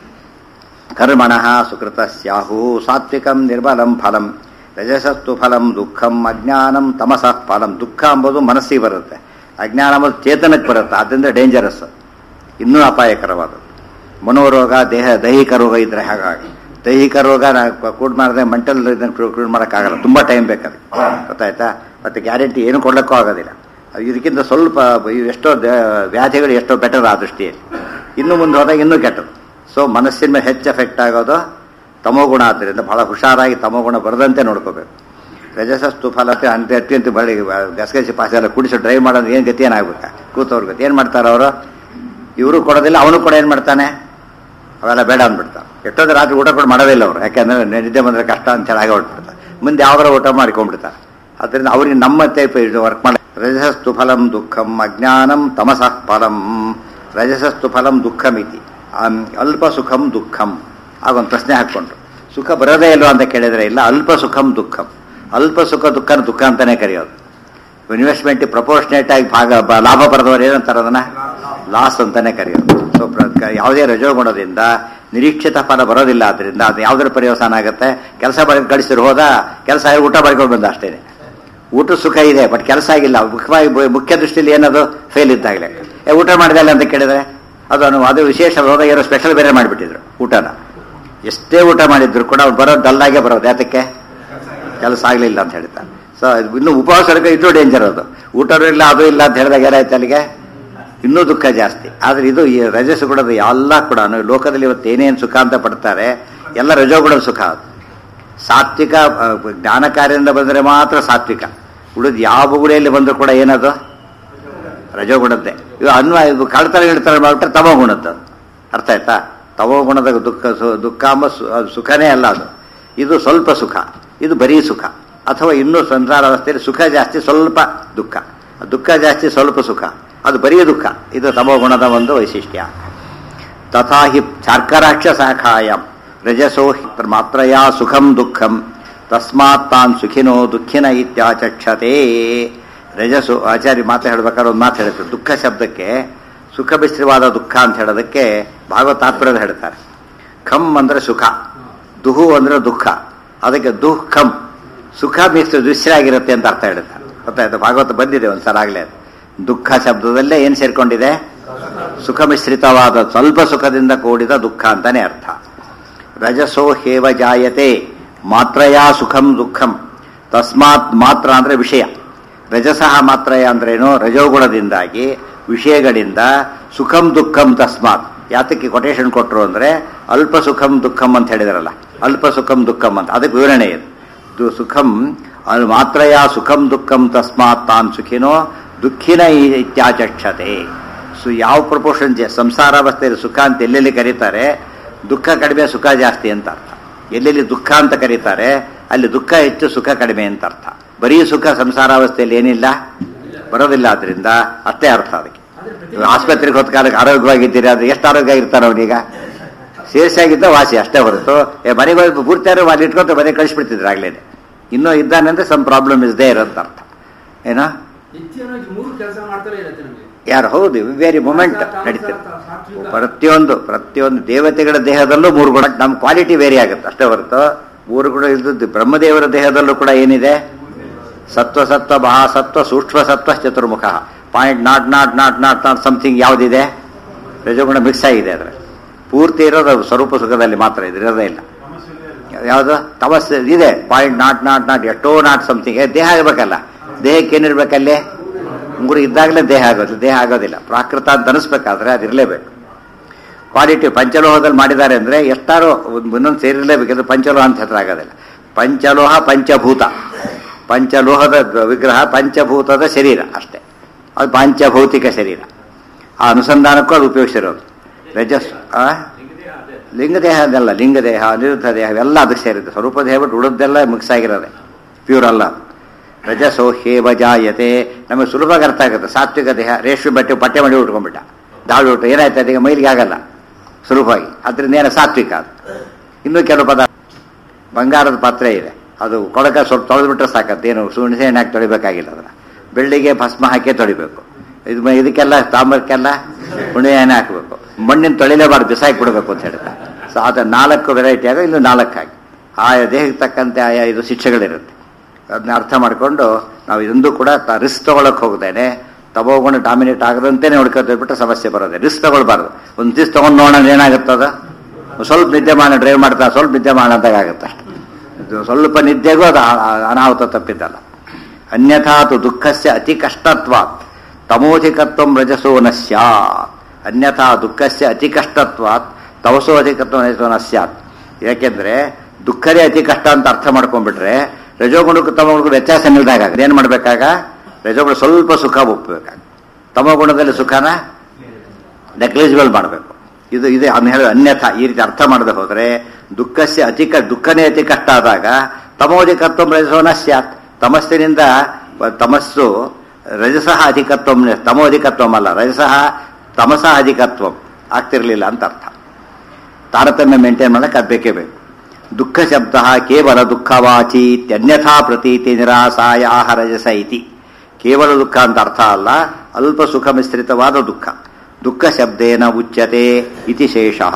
ಕರ್ಮಣಃ ಸುಕೃತ ಸ್ಯಾಹು ಸಾತ್ವಿಕಂ ನಿರ್ಮಲಂ ಫಲಂ ರಜಸಸ್ತು ಫಲಂ ದುಃಖಂ ಅಜ್ಞಾನಂ ತಮಸಃ ಫಲಂ ದುಃಖ ಎಂಬುದು ಮನಸ್ಸಿಗೆ ಬರುತ್ತೆ ಅಜ್ಞಾನ ಎಂಬುದು ಚೇತನಕ್ಕೆ ಬರುತ್ತೆ ಆದ್ದರಿಂದ ಡೇಂಜರಸ್ ಇನ್ನೂ ಅಪಾಯಕರವಾದದ್ದು ಮನೋರೋಗ ದೇಹ ದೈಹಿಕ ರೋಗ ಇದ್ರೆ ಹಾಗಾಗಿ ದೈಹಿಕ ರೋಗ ಕೂಡ್ ಮಾಡಿದ್ರೆ ಮೆಂಟಲ್ ಕೂಡ್ ಮಾಡೋಕ್ಕಾಗಲ್ಲ ತುಂಬ ಟೈಮ್ ಬೇಕಾದ್ರೆ ಗೊತ್ತಾಯ್ತಾ ಮತ್ತೆ ಗ್ಯಾರಂಟಿ ಏನು ಕೊಡ್ಲಿಕ್ಕೂ ಆಗೋದಿಲ್ಲ ಅದು ಇದಕ್ಕಿಂತ ಸ್ವಲ್ಪ ಇವು ಎಷ್ಟೋ ದ- ವ್ಯಾಧಿಗಳು ಎಷ್ಟೋ ಬೆಟರ್ ಆ ದೃಷ್ಟಿಯಲ್ಲಿ ಇನ್ನು ಮುಂದೆ ಹೋದಾಗ ಇನ್ನೂ ಕೆಟ್ಟದು ಸೊ ಮನಸ್ಸಿನ ಮೇಲೆ ಹೆಚ್ಚು ಎಫೆಕ್ಟ್ ಆಗೋದು ತಮೋಗುಣ ಆದ್ದರಿಂದ ಬಹಳ ಹುಷಾರಾಗಿ ತಮೋಗುಣ ಬರದಂತೆ ನೋಡ್ಕೋಬೇಕು ರಜಸಸ್ತು ಫಲ ಅಂತ ಅತ್ಯಂತ ಬಳಿ ಗಸಗಸಿ ಪಾಸ ಎಲ್ಲ ಕುಡಿಸಿ ಡ್ರೈವ್ ಮಾಡೋದು ಏನು ಗತಿ ಏನಾಗ್ಬೇಕಾ ಕೂತವ್ರ ಗತಿ ಏನು ಮಾಡ್ತಾರೆ ಅವರು ಇವರು ಕೊಡೋದಿಲ್ಲ ಅವನು ಕೂಡ ಏನು ಮಾಡ್ತಾನೆ ಅವೆಲ್ಲ ಬೇಡ ಅಂದ್ಬಿಡ್ತಾರೆ ಎಷ್ಟೊಂದು ರಾತ್ರಿ ಊಟ ಕೂಡ ಮಾಡೋದಿಲ್ಲ ಅವರು ಯಾಕಂದ್ರೆ ನಿದ್ದೆ ಬಂದರೆ ಕಷ್ಟ ಅಂತ ಹೇಳಿ ಆಗಿ ಹೊರಟ್ಬಿಡ್ತಾರೆ ಮುಂದೆ ಯಾವ್ದಾರ ಊಟ ಮಾಡ್ಕೊಂಡ್ಬಿಡ್ತಾರೆ ಅದರಿಂದ ಅವ್ರಿಗೆ ನಮ್ಮ ಟೈಪ್ ವರ್ಕ್ ಮಾಡಿ ರಜಸಸ್ತು ಫಲಂ ದುಃಖಂ ಅಜ್ಞಾನಂ ತಮಸಃ ಫಲಂ ರಜಸಸ್ತು ಫಲಂ ದುಃಖಮಿತಿ ಆಮ್, ಅಲ್ಪ ಸುಖಂ ದುಃಖಂ ಆಗೊಂದು ಪ್ರಶ್ನೆ ಹಾಕ್ಕೊಂಡ್ರು ಸುಖ ಬರೋದೇ ಇಲ್ವಾ ಅಂತ ಕೇಳಿದ್ರೆ ಇಲ್ಲ ಅಲ್ಪ ಸುಖಂ ದುಃಖಂ ಅಲ್ಪ ಸುಖ ದುಃಖನ ದುಃಖ ಅಂತಾನೆ ಕರೆಯೋದು ಇನ್ವೆಸ್ಟ್ಮೆಂಟ್ ಪ್ರಪೋರ್ಷನೇಟ್ ಆಗಿ ಭಾಗ ಬ- ಲಾಭ ಬರೆದವರು ಏನಂತಾರೆ ಅದನ್ನ ಲಾಸ್ ಅಂತಾನೆ ಕರೆಯೋದು ಸೊ ಯಾವುದೇ ರಜೋಗುಣದಿಂದ ನಿರೀಕ್ಷಿತ ಫಲ ಬರೋದಿಲ್ಲ ಆದ್ರಿಂದ ಅದು ಯಾವುದರ ಪರ್ಯವಸಾನ ಆಗುತ್ತೆ ಕೆಲಸ ಬರೆದು ಗಳಿಸಿರು ಹೋದ ಕೆಲಸ ಆಗಿ ಊಟ ಬರ್ಕೊಂಡು ಬಂದ ಅಷ್ಟೇನೆ ಊಟ ಸುಖ ಇದೆ ಬಟ್ ಕೆಲಸ ಆಗಿಲ್ಲ ಮುಖ್ಯವಾಗಿ ಬ- ಮುಖ್ಯ ದೃಷ್ಟಿಯಲ್ಲಿ ಏನದು ಫೇಲ್ ಇದ್ದಾಗಲೇ ಏ ಊಟ ಮಾಡಿದಲ್ಲ ಅಂತ ಕೇಳಿದ್ರೆ ಅದು ಅನು- ಅದು ವಿಶೇಷ ಹೋದಾಗ ಏನೋ ಸ್ಪೆಷಲ್ ಬೇರೆ ಮಾಡಿಬಿಟ್ಟಿದ್ರು ಊಟನ ಎಷ್ಟೇ ಊಟ ಮಾಡಿದ್ರು ಕೂಡ ಅವ್ರು ಬರೋದು ಡಲ್ಲಾಗೆ ಬರೋದು ಯಾತಕ್ಕೆ ಕೆಲಸ ಆಗಲಿಲ್ಲ ಅಂತ ಹೇಳ್ತಾರೆ ಸೊ ಇನ್ನು ಉಪವಾಸ ಹಿಡ್ಕೊ ಇನ್ನೂ ಡೇಂಜರ್ ಅದು ಊಟನೂ ಇಲ್ಲ ಅದು ಇಲ್ಲ ಅಂತ ಹೇಳಿದಾಗ ಏನಾಯ್ತು ಅಲ್ಲಿಗೆ ಇನ್ನೂ ದುಃಖ ಜಾಸ್ತಿ ಆದರೆ ಇದು ಈ ರಜಸ್ಸು ಕೊಡೋದು ಎಲ್ಲ ಕೂಡ ಲೋಕದಲ್ಲಿ ಇವತ್ತು ಏನೇನು ಸುಖ ಅಂತ ಪಡ್ತಾರೆ ಎಲ್ಲ ರಜೋಗುಣದ ಸುಖ ಅದು ಸಾತ್ವಿಕ ಆ, ಜ್ಞಾನ ಕಾರ್ಯದಿಂದ ಬಂದರೆ ಮಾತ್ರ ಸಾತ್ವಿಕ ಉಳಿದು ಯಾವ ಗುಡಿಯಲ್ಲಿ ಬಂದರೂ ಕೂಡ ಏನದು ರಜೋಗುಣದ್ದೇ ಇದು ಅನ್ವ ಇದು ಕಳ್ತನ ಇಡ್ತಾರೆ ಮಾಡ್ಬಿಟ್ರೆ ತಮೋ ಗುಣದ್ದು ಅರ್ಥ ಆಯ್ತಾ ತಮೋ ಗುಣದ ದುಃಖ ಸು- ದುಃಖ ಎಂಬ ಸು- ಅದು ಸುಖನೇ ಅಲ್ಲ ಅದು ಇದು ಸ್ವಲ್ಪ ಸುಖ ಇದು ಬರೀ ಸುಖ ಅಥವಾ ಇನ್ನೂ ಸಂಸಾರ ಅವಸ್ಥೆಯಲ್ಲಿ ಸುಖ ಜಾಸ್ತಿ ಸ್ವಲ್ಪ ದುಃಖ ದುಃಖ ಜಾಸ್ತಿ ಸ್ವಲ್ಪ ಸುಖ ಅದು ಬರೀ ದುಃಖ ಇದು ತಮೋ ಗುಣದ ಒಂದು ವೈಶಿಷ್ಟ್ಯ ತಥಾ ಹಿ ಚಾರ್ಕರಾಕ್ಷ ಶಾಖಾಯಂ ರಜಸೋ ಹಿ ಮಾತ್ರಯಾ ಸುಖಂ ದುಃಖಂ ತಸ್ಮಾತ್ ತಾನ್ ಸುಖಿನೋ ದುಃಖಿನ ಇತ್ಯಾಚಕ್ಷತೆ ರಜಸು ಆಚಾರ್ಯ ಮಾತು ಹೇಳ್ಬೇಕಾದ್ರೆ ಒಂದು ಮಾತು ಹೇಳುತ್ತೆ ದುಃಖ ಶಬ್ದಕ್ಕೆ ಸುಖ ಮಿಶ್ರವಾದ ದುಃಖ ಅಂತ ಹೇಳೋದಕ್ಕೆ ಭಾಗವತ ತಾತ್ಪರ್ಯದ ಹೇಳ್ತಾರೆ ಖಂ ಅಂದ್ರೆ ಸುಖ ದುಹು ಅಂದ್ರೆ ದುಃಖ ಅದಕ್ಕೆ ದುಃಖಂ ಸುಖ ಮಿಶ್ರ ದುಶ್ರ ಆಗಿರುತ್ತೆ ಅಂತ ಅರ್ಥ ಹೇಳ್ತಾರೆ ಗೊತ್ತಾಯ್ತು ಭಾಗವತ ಬಂದಿದೆ ಒಂದ್ಸಲ ಆಗ್ಲೇ ಅದು. ದುಃಖ ಶಬ್ದದಲ್ಲೇ ಏನ್ ಸೇರ್ಕೊಂಡಿದೆ ಸುಖ ಮಿಶ್ರಿತವಾದ ಸ್ವಲ್ಪ ಸುಖದಿಂದ ಕೂಡಿದ ದುಃಖ ಅಂತಾನೆ ಅರ್ಥ ರಜಸೋ ಹೇವ ಜಾಯತೆ ಮಾತ್ರಯಾ ಸುಖಂ ದುಃಖಂ ತಸ್ಮಾತ್ ಮಾತ್ರ ಅಂದ್ರೆ ವಿಷಯ ರಜಸಃ ಮಾತ್ರಯ ಅಂದ್ರೇನು ರಜೋಗುಣದಿಂದಾಗಿ ವಿಷಯಗಳಿಂದ ಸುಖಂ ದುಃಖಂ ತಸ್ಮಾತ್ ಯಾತಕ್ಕೆ ಕೊಟೇಶನ್ ಕೊಟ್ಟರು ಅಂದರೆ ಅಲ್ಪ ಸುಖಂ ದುಃಖಂ ಅಂತ ಹೇಳಿದಾರಲ್ಲ ಅಲ್ಪ ಸುಖಂ ದುಃಖಂ ಅಂತ ಅದಕ್ಕೆ ವಿವರಣೆ ಇದೆ ದು ಸುಖಂ ಅದು ಮಾತ್ರಯ ಸುಖಂ ದುಃಖಂ ತಸ್ಮಾತ್ ತಾನ್ ಸುಖಿನೋ ದುಃಖಿನ ಇ- ಇತ್ಯಾಚಕ್ಷತೆ ಸೊ ಯಾವ ಪ್ರಪೋರ್ಷನ್ ಸಂಸಾರಾವಸ್ಥೆಯಲ್ಲಿ ಸುಖ ಅಂತ ಎಲ್ಲೆಲ್ಲಿ ಕರೀತಾರೆ ದುಃಖ ಕಡಿಮೆ ಸುಖ ಜಾಸ್ತಿ ಅಂತ ಅರ್ಥ ಎಲ್ಲೆಲ್ಲಿ ದುಃಖ ಅಂತ ಕರೀತಾರೆ ಅಲ್ಲಿ ದುಃಖ ಹೆಚ್ಚು ಸುಖ ಕಡಿಮೆ ಅಂತ ಅರ್ಥ ಬರೀ ಸುಖ ಸಂಸಾರಾವಸ್ಥೆಯಲ್ಲಿ ಏನಿಲ್ಲ ಬರೋದಿಲ್ಲ ಆದ್ರಿಂದ ಅಷ್ಟೇ ಅರ್ಥ ಅದಕ್ಕೆ ಇವಾಗ ಆಸ್ಪತ್ರೆಗೆ ಹೊತ್ತ ಕಾಲಕ್ಕೆ ಆರೋಗ್ಯವಾಗಿದ್ದೀರಿ ಅದು ಎಷ್ಟು ಆರೋಗ್ಯ ಆಗಿರ್ತಾನೆ ಅವನೀಗ ಸೇರಿಸಾಗಿದ್ದ ವಾಸಿ ಅಷ್ಟೇ ಹೊರತು ಏ ಮನೆಗೆ ಹೋಗಿ ಪೂರ್ತಿ ಯಾರು ಅಲ್ಲಿ ಇಟ್ಕೊಂಡ್ರೆ ಮನೆ ಕಳಿಸ್ಬಿಡ್ತಿದ್ರು ಆಗ್ಲೇನೆ ಇನ್ನೂ ಇದ್ದಾನೆ ಅಂದ್ರೆ ಸಮ್ ಪ್ರಾಬ್ಲಮ್ ಇಸ್ ದೇರ್ ಅಂತ ಅರ್ಥ ಏನೋ ನಿತ್ಯವಾಗಿ ಮೂರು ಕೆಲಸ ಮಾಡ್ತಾನೆ ಇರುತ್ತೆ ನಮಗೆ ಯಾರು ಹೌದು ವೆರಿ ಮೂಮೆಂಟ್ ನಡೀತದೆ ಪ್ರತಿಯೊಂದು ಪ್ರತಿಯೊಂದು ದೇವತೆಗಳ ದೇಹದಲ್ಲೂ ಮೂರು ಗುಣ ನಮ್ಮ ಕ್ವಾಲಿಟಿ ವೇರಿ ಆಗುತ್ತೆ ಅಷ್ಟೇ ಹೊರತು ಮೂರು ಗುಣ ಇದ್ದದ್ದು ಬ್ರಹ್ಮದೇವರ ದೇಹದಲ್ಲೂ ಕೂಡ ಏನಿದೆ ಸತ್ವ ಸತ್ವ ಮಹಾಸತ್ವ ಸೂಕ್ಷ್ಮ ಸತ್ವ ಚತುರ್ಮುಖ point not not not not not something ಯಾವುದಿದೆ ರಜೋಗುಣ ಮಿಕ್ಸ್ ಆಗಿದೆ ಅದರ ಪೂರ್ತಿ ಇರೋದು ಸ್ವರೂಪ ಸುಖದಲ್ಲಿ ಮಾತ್ರ ಇದೆ ಇರೋದೇ ಇಲ್ಲ ಯಾವುದು ತಮಸ್ ಇದೆ ಪಾಯಿಂಟ್ ನಾಟ್ ನಾಟ್ ನಾಟ್ ಎಷ್ಟೋ ನಾಟ್ ಸಮಥಿಂಗ್ ದೇಹ ಆಗಬೇಕಲ್ಲ ದೇಹಕ್ಕೆ ಏನಿರ್ಬೇಕಲ್ಲಿ ಮೂರು ಇದ್ದಾಗಲೇ ದೇಹ ಆಗೋದು ದೇಹ ಆಗೋದಿಲ್ಲ ಪ್ರಾಕೃತ ಅಂತ ಅನಿಸ್ಬೇಕಾದ್ರೆ ಅದು ಇರಲೇಬೇಕು ಕ್ವಾಲಿಟಿ ಪಂಚಲೋಹದಲ್ಲಿ ಮಾಡಿದ್ದಾರೆ ಅಂದರೆ ಎಷ್ಟಾರು ಒಂದ್- ಒಂದೊಂದು ಸೇರಿರಲೇಬೇಕಿದ್ರೆ ಪಂಚಲೋಹ ಅಂತ ಹೆಸರು ಆಗೋದಿಲ್ಲ ಪಂಚಲೋಹ ಪಂಚಭೂತ ಪಂಚಲೋಹದ ವಿಗ್ರಹ ಪಂಚಭೂತದ ಶರೀರ ಅಷ್ಟೇ ಅದು ಪಂಚಭೌತಿಕ ಶರೀರ ಆ ಅನುಸಂಧಾನಕ್ಕೂ ಅದು ಉಪಯೋಗಿಸಿರೋದು ರಜಸ್ ಆ? ಲಿಂಗದೇಹ ಅದಲ್ಲ ಲಿಂಗದೇಹ ಅನಿರುದ್ಧ ದೇಹ ಇವೆಲ್ಲ ಅದಕ್ಕೆ ಸೇರಿದೆ ಸ್ವರೂಪ ದೇಹ ಬಿಟ್ಟು ಉಳಿದೆಲ್ಲ ಮಿಕ್ಸ್ ಆಗಿರೋದೆ ಪ್ಯೂರ್ ಅಲ್ಲ ರಜಸೋ ಹೇವ ಜಾಯತೆ ನಮಗೆ ಸುಲಭವಾಗಿ ಅರ್ಥ ಆಗುತ್ತೆ ಸಾತ್ವಿಕ ದೇಹ ರೇಷ್ಮೆ ಬಟ್ಟೆ ಬಟ್ಟೆ ಮಾಡಿ ಉಟ್ಕೊಂಡ್ಬಿಟ್ಟ ದಾಳಿ ಊಟ ಏನಾಯ್ತು ಅದೀಗ ಮೈಲಿಗೆ ಆಗಲ್ಲ ಸುಲಭವಾಗಿ ಅದರಿಂದ ಏನು ಸಾತ್ವಿಕ ಅದು ಇನ್ನೂ ಕೆಲವು ಪದಾರ್ಥ ಬಂಗಾರದ ಪಾತ್ರೆ ಇದೆ ಅದು ಕೊಳಕ ಸ್ವಲ್ಪ ತೊಳೆದ್ಬಿಟ್ರೆ ಸಾಕತ್ತೆ ಏನು ಸುಣ್ಸೆ ಎಣ್ಣೆ ಹಾಕಿ ತೊಳಿಬೇಕಾಗಿಲ್ಲ ಅದನ್ನ ಬೆಳ್ಳಿಗೆ ಭಸ್ಮ ಹಾಕಿ ತೊಳಿಬೇಕು ಇದು ಮ- ಇದಕ್ಕೆಲ್ಲ ತಾಮ್ರಕ್ಕೆಲ್ಲ ಹುಣೆ ಎಣ್ಣೆ ಹಾಕಬೇಕು ಮಣ್ಣಿನ ತೊಳಿಲೇಬಾರ್ದು ಬಿಸಾಕಿ ಬಿಡಬೇಕು ಅಂತ ಹೇಳ್ತಾರೆ ಸೊ ಅದು ನಾಲ್ಕು ವೆರೈಟಿ ಆಗ ಇನ್ನು ನಾಲ್ಕು ಹಾಕಿ ಆಯಾ ದೇಹಕ್ಕೆ ತಕ್ಕಂತೆ ಆಯಾ ಇದು ಶಿಕ್ಷೆಗಳಿರುತ್ತೆ ಅದನ್ನ ಅರ್ಥ ಮಾಡಿಕೊಂಡು ನಾವು ಇದೊಂದು ಕೂಡ ರಿಸ್ಕ್ ತಗೊಳಕ್ ಹೋಗ್ದೇನೆ ತಗೋಕೊಂಡು ಡಾಮಿನೇಟ್ ಆಗದಂತೆನೇ ಹುಡ್ಕೋತ ಬಿಟ್ಟರೆ ಸಮಸ್ಯೆ ಬರೋದೆ ರಿಸ್ಕ್ ತಗೊಳ್ಬಾರ್ದು ಒಂದು ದಿವ್ಸ ತಗೊಂಡು ನೋಡೋಣ ಏನಾಗುತ್ತದ ಸ್ವಲ್ಪ ನಿದ್ದೆ ಮಾಡೋಣ ಡ್ರೈವ್ ಮಾಡ್ತಾ ಸ್ವಲ್ಪ ನಿದ್ದೆ ಮಾಡೋಣ ಅಂದಾಗ ಆಗುತ್ತೆ ಅಷ್ಟೆ ಇದು ಸ್ವಲ್ಪ ನಿದ್ದೆಗೂ ಅದು ಆ- ಆ- ಅನಾಹುತ ತಪ್ಪಿದ್ದಲ್ಲ ಅನ್ಯಥಾ ತು ದುಃಖಸ್ಯ ಅತಿ ಕಷ್ಟತ್ವಾತ್ ತಮೋಧಿಕತ್ವ ರಜಸೋ ನ ಸ್ಯಾತ್ ಅನ್ಯಥಾ ದುಃಖಸ್ಯ ಅತಿ ಕಷ್ಟತ್ವಾತ್ ತಮಸೋಧಿಕತ್ವ ರಜಸೋ ನ ಸ್ಯಾತ್ ಯಾಕೆಂದ್ರೆ ದುಃಖದೇ ಅತಿ ಕಷ್ಟ ಅಂತ ಅರ್ಥ ಮಾಡ್ಕೊಂಡ್ಬಿಟ್ರೆ ರಜೋಗುಣಕ್ಕೂ ತಮಗುಣಕ್ಕೂ ವ್ಯತ್ಯಾಸ ನಿಲ್ದಾಗ ಏನು ಮಾಡ್ಬೇಕಾಗ ರಜೋಗುಣ ಸ್ವಲ್ಪ ಸುಖ ಒಪ್ಪಬೇಕಾಗ ತಮಗುಣದಲ್ಲಿ ಸುಖನ ನೆಗ್ಲಿಜಿಬಲ್ ಮಾಡಬೇಕು ಇದು ಇದೆ ಅನ್ ಹೇಳ ಅನ್ಯಥ ಈ ರೀತಿ ಅರ್ಥ ಮಾಡದೆ ಹೋದ್ರೆ ದುಃಖಸ್ಯ ಅತಿ ಕ ದುಃಖನೇ ಅತಿ ಕಷ್ಟ ಆದಾಗ ತಮೋಧಿಕತ್ವ ರಜಸೋನ ಸ್ಯಾತ್ ತಮಸ್ಸಿನಿಂದ ತಮಸ್ಸು ರಜಸಃ ಅಧಿಕತ್ವ ತಮೋಧಿಕತ್ವಂ ಅಲ್ಲ ರಜಸಃ ತಮಸಃ ಅಧಿಕತ್ವಂ ಆಗ್ತಿರ್ಲಿಲ್ಲ ಅಂತ ಅರ್ಥ ತಾರತಮ್ಯ ಮೇಂಟೈನ್ ಮಾಡಕ್ಕೆ ಅದು ಬೇಕೇ ಬೇಕು ದುಃಖ ಶಬ್ದ ಕೇವಲ ದುಃಖವಾಚೀತ್ಯನ್ಯಥಾ ಪ್ರತೀತಿ ನಿರಾಸಾಯ ರಜಸ ಇತಿ ಕೇವಲ ದುಃಖ ಅಂತ ಅರ್ಥ ಅಲ್ಲ ಅಲ್ಪ ಸುಖ ಮಿಶ್ರಿತವಾದ ದುಃಖ ದುಃಖ ಶಬ್ದೇನ ಉಚ್ಯತೆ ಇತಿ ಶೇಷಃ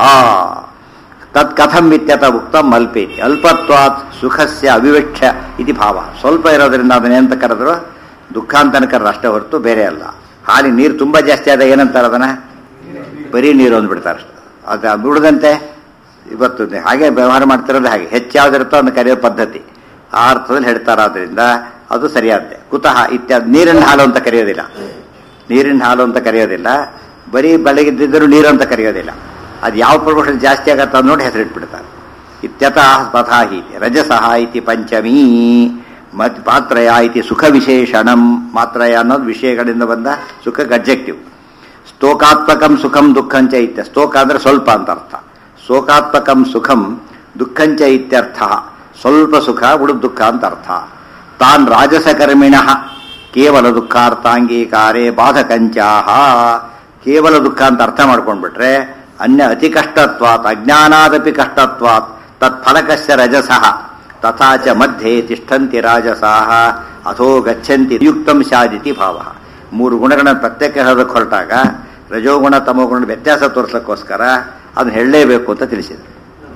ತತ್ ಕಥಂ ಇತ್ಯತ ಉಕ್ತಂ ಅಲ್ಪೇತಿ ಅಲ್ಪತ್ವಾತ್ ಸುಖಸ್ಯ ಅವಿವಕ್ಷ ಇತಿ ಭಾವ ಸ್ವಲ್ಪ ಇರೋದ್ರಿಂದ ಅದನ್ನೇಂತ ಕರೆದ್ರು ದುಃಖ ಅಂತಾನೆ ಕರೆದ್ರು ಅಷ್ಟೇ ಹೊರತು ಬೇರೆ ಅಲ್ಲ ಹಾಲಿ ನೀರು ತುಂಬಾ ಜಾಸ್ತಿ ಆದಾಗ ಏನಂತಾರೆ ಅದನ್ನ ಬರೀ ನೀರು ಅಂದ್ಬಿಡ್ತಾರೆ ಅಷ್ಟೇ ಅದು ಉಳಿದಂತೆ ಇವತ್ತು ಹಾಗೆ ವ್ಯವಹಾರ ಮಾಡ್ತಿರೋದು ಹಾಗೆ ಹೆಚ್ಚಾವ್ದಿರುತ್ತೋ ಅದನ್ನ ಕರೆಯೋ ಪದ್ಧತಿ ಆ ಅರ್ಥದಲ್ಲಿ ಹೇಳ್ತಾರಾದ್ರಿಂದ ಅದು ಸರಿಯಾದ್ದೆ ಕುತಃ ಇತ್ಯಾದಿ ನೀರಿನ ಹಾಲು ಅಂತ ಕರೆಯೋದಿಲ್ಲ ನೀರಿನ ಹಾಲು ಅಂತ ಕರೆಯೋದಿಲ್ಲ ಬರೀ ಬೆಳಗಿದ್ದಿದ್ದರೂ ನೀರು ಅಂತ ಕರೆಯೋದಿಲ್ಲ ಅದು ಯಾವ ಪ್ರಪೋರ್ಷನ್ ಜಾಸ್ತಿ ಆಗತ್ತ ನೋಡಿ ಹೆಸರಿಟ್ಬಿಡ್ತಾರೆ ಇತ್ಯತಃ ತಥಾ ಹಿ ರಜಸಃ ಇತಿ ಪಂಚಮೀ ಮತ್ ಪಾತ್ರಯ ಇತಿ ಸುಖ ವಿಶೇಷಣಂ ಮಾತ್ರಯ ಅನ್ನೋದು ವಿಷಯಗಳಿಂದ ಬಂದ ಸುಖ ಅಬ್ಜೆಕ್ಟಿವ್ ಸ್ತೋಕಾತ್ಮಕಂ ಸುಖಂ ದುಃಖಂಚ ಇತ್ಯ ಸ್ತೋಕ ಅಂದ್ರೆ ಸ್ವಲ್ಪ ಅಂತ ಅರ್ಥ ಶೋಕಾತ್ಮಕಂ ಸುಖಂ ದುಃಖಂಚ ಇತ್ಯರ್ಥ ಸ್ವಲ್ಪ ಸುಖ ಉಳಿದ ದುಃಖ ಅಂತ ಅರ್ಥ ತಾನ್ ರಾಜಸಕರ್ಮಿಣ ಕೇವಲ ದುಃಖಾರ್ಥಾಂಗೀಕಾರೇ ಬಾಧಕಂಚಾಹ ಕೇವಲ ದುಃಖ ಅಂತ ಅರ್ಥ ಮಾಡ್ಕೊಂಡ್ಬಿಟ್ರೆ ಅನ್ಯ ಅತಿ ಕಷ್ಟತ್ವಾತ್ ಅಜ್ಞಾನಾದಪಿ ಕಷ್ಟತ್ವಾತ್ ತತ್ಫಲಕಸ್ಯ ರಜಸಃ ತಥಾ ಚ ಮಧ್ಯೆ ತಿಷ್ಠಂತಿ ರಾಜಸಾಹ ಅಥೋ ಗಚ್ಚಂತಿ ಯುಕ್ತಂ ಸ್ಯಾದಿತಿ ಭಾವ ಮೂರು ಗುಣಗಳನ್ನು ಪ್ರತ್ಯೇಕ ಹೇಳೋದಕ್ಕೆ ಹೊರಟಾಗ ರಜೋಗುಣ ತಮೋಗುಣ ವ್ಯತ್ಯಾಸ ತೋರಿಸೋಕ್ಕೋಸ್ಕರ ಅದನ್ನ ಹೇಳಲೇಬೇಕು ಅಂತ ತಿಳಿಸಿದ್ರು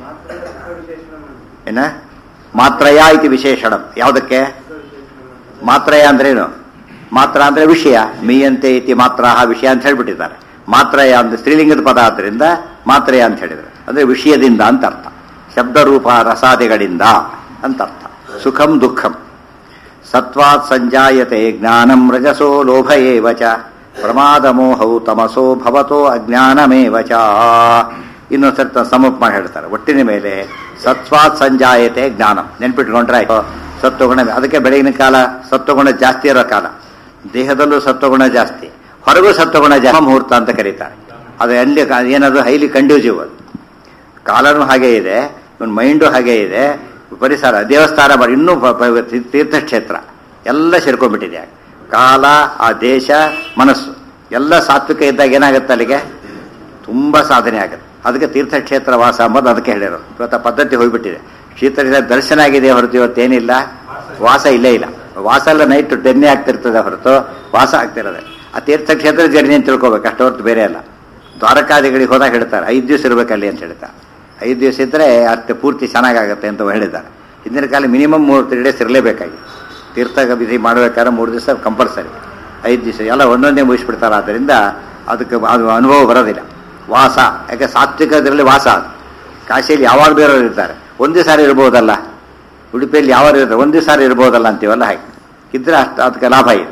ಏನ ಮಾತ್ರಯ ಇತಿ ವಿಶೇಷಣ ಯಾವುದಕ್ಕೆ ಮಾತ್ರಯ ಅಂದ್ರೇನು ಮಾತ್ರ ಅಂದ್ರೆ ವಿಷಯ ಮೀಯಂತೆ ಇತಿ ಮಾತ್ರ ವಿಷಯ ಅಂತ ಹೇಳ್ಬಿಟ್ಟಿದ್ದಾರೆ ಮಾತ್ರಯ ಅಂದ್ರೆ ಸ್ತ್ರೀಲಿಂಗದ ಪದ ಆದ್ದರಿಂದ ಮಾತ್ರಯ ಅಂತ ಹೇಳಿದ್ರು ಅಂದ್ರೆ ವಿಷಯದಿಂದ ಅಂತ ಅರ್ಥ ಶಬ್ದರೂಪ ರಸಾದಿಗಳಿಂದ ಅಂತ ಅರ್ಥ ಸುಖಂ ದುಃಖಂ ಸತ್ವಾತ್ ಸಂಜಾಯತೆ ಜ್ಞಾನಂ ರಜಸೋ ಲೋಭ ಏವ ಚ ಪ್ರಮಾದ ಮೋಹವು ತಮಸೋ ಭವತೋ ಅಜ್ಞಾನಮೇವ ಚ ಇನ್ನೊಂದು ಸರ್ತ ಸಮಪ್ ಮಾಡಿ ಹೇಳ್ತಾರೆ ಒಟ್ಟಿನ ಮೇಲೆ ಸತ್ವಾತ್ ಸಂಜಾಯತೆ ಜ್ಞಾನಂ ನೆನ್ಪಿಟ್ಕೊಂಡ್ರೆ ಆಯ್ತು ಸತ್ವಗುಣ ಅದಕ್ಕೆ ಬೆಳಗಿನ ಕಾಲ ಸತ್ವಗುಣ ಜಾಸ್ತಿ ಇರೋ ಕಾಲ ದೇಹದಲ್ಲೂ ಸತ್ವಗುಣ ಜಾಸ್ತಿ ಹೊರಗೂ ಸತ್ವಗುಣ ಜಾಸ್ತಿ ಮುಹೂರ್ತ ಅಂತ ಕರೀತಾರೆ ಅದು ಎಲ್ಲಿ ಏನದು ಹೈಲಿ ಕಂಡ್ಯೂಸಿವ್ ಅದು ಕಾಲನೂ ಹಾಗೆ ಇದೆ ಇವನ್ ಮೈಂಡು ಹಾಗೆ ಇದೆ ಪರಿಸರ ದೇವಸ್ಥಾನ ಮಾಡಿ ಇನ್ನೂ ಪ- ಪ- ತೀ- ತೀರ್ಥಕ್ಷೇತ್ರ ಎಲ್ಲ ಸೇರ್ಕೊಂಡ್ಬಿಟ್ಟಿದೆ ಕಾಲ ಆ ದೇಶ ಮನಸ್ಸು ಎಲ್ಲ ಸಾತ್ವಿಕ ಇದ್ದಾಗ ಏನಾಗುತ್ತೆ ಅಲ್ಲಿಗೆ ತುಂಬ ಸಾಧನೆ ಆಗುತ್ತೆ ಅದಕ್ಕೆ ತೀರ್ಥಕ್ಷೇತ್ರ ವಾಸ ಅಂಬೋದು ಅದಕ್ಕೆ ಹೇಳಿರೋದು ಇವತ್ತು ಆ ಪದ್ಧತಿ ಹೋಗ್ಬಿಟ್ಟಿದೆ ಕ್ಷೇತ್ರ ದರ್ಶನ ಆಗಿದೆ ಹೊರತು ಇವತ್ತೇನಿಲ್ಲ ವಾಸ ಇಲ್ಲೇ ಇಲ್ಲ ವಾಸ ಎಲ್ಲ ನೈಟ್ ಟೆನ್ನೆ ಆಗ್ತಿರ್ತದೆ ಹೊರತು ವಾಸ ಆಗ್ತಿರೋದೆ ಆ ತೀರ್ಥಕ್ಷೇತ್ರ ಜರ್ನಿ ಅಂತ ತಿಳ್ಕೊಬೇಕು ಅಷ್ಟು ಹೊರತು ಬೇರೆ ಅಲ್ಲ ದ್ವಾರಕಾದಿಗಳಿಗೆ ಹೋದಾಗ ಹೇಳ್ತಾರೆ ಐದು ದಿವಸ ಇರಬೇಕಲ್ಲಿ ಅಂತ ಹೇಳ್ತಾರೆ ಐದು ದಿವಸ ಇದ್ದರೆ ಅಷ್ಟು ಪೂರ್ತಿ ಚೆನ್ನಾಗಾಗತ್ತೆ ಅಂತ ಹೇಳಿದ್ದಾರೆ ಹಿಂದಿನ ಕಾಲ ಮಿನಿಮಮ್ ಮೂರು ತ್ರೀ ಡೇಸ್ ಇರಲೇಬೇಕಾಗಿ ತೀರ್ಥ ವಿಧಿ ಮಾಡಬೇಕಾದ್ರೆ ಮೂರು ದಿವಸ ಕಂಪಲ್ಸರಿ ಐದು ದಿವಸ ಎಲ್ಲ ಒಂದೊಂದೇ ಮುಗಿಸ್ಬಿಡ್ತಾರೆ ಆದ್ದರಿಂದ ಅದಕ್ಕೆ ಅದು ಅನುಭವ ಬರೋದಿಲ್ಲ ವಾಸ ಯಾಕೆ ಸಾತ್ವಿಕದ್ರಲ್ಲಿ ವಾಸ ಅದು ಕಾಶಿಯಲ್ಲಿ ಯಾವಾಗ ಬೇರೆಯವರು ಇರ್ತಾರೆ ಒಂದೇ ಸಾರಿ ಇರ್ಬೋದಲ್ಲ ಉಡುಪಿಯಲ್ಲಿ ಯಾವಾಗ ಇರ್ತಾರೆ ಒಂದೇ ಸಾರಿ ಇರ್ಬೋದಲ್ಲ ಅಂತೀವಲ್ಲ ಹಾಗೆ ಇದ್ರೆ ಅಷ್ಟು ಅದಕ್ಕೆ ಲಾಭ ಇದೆ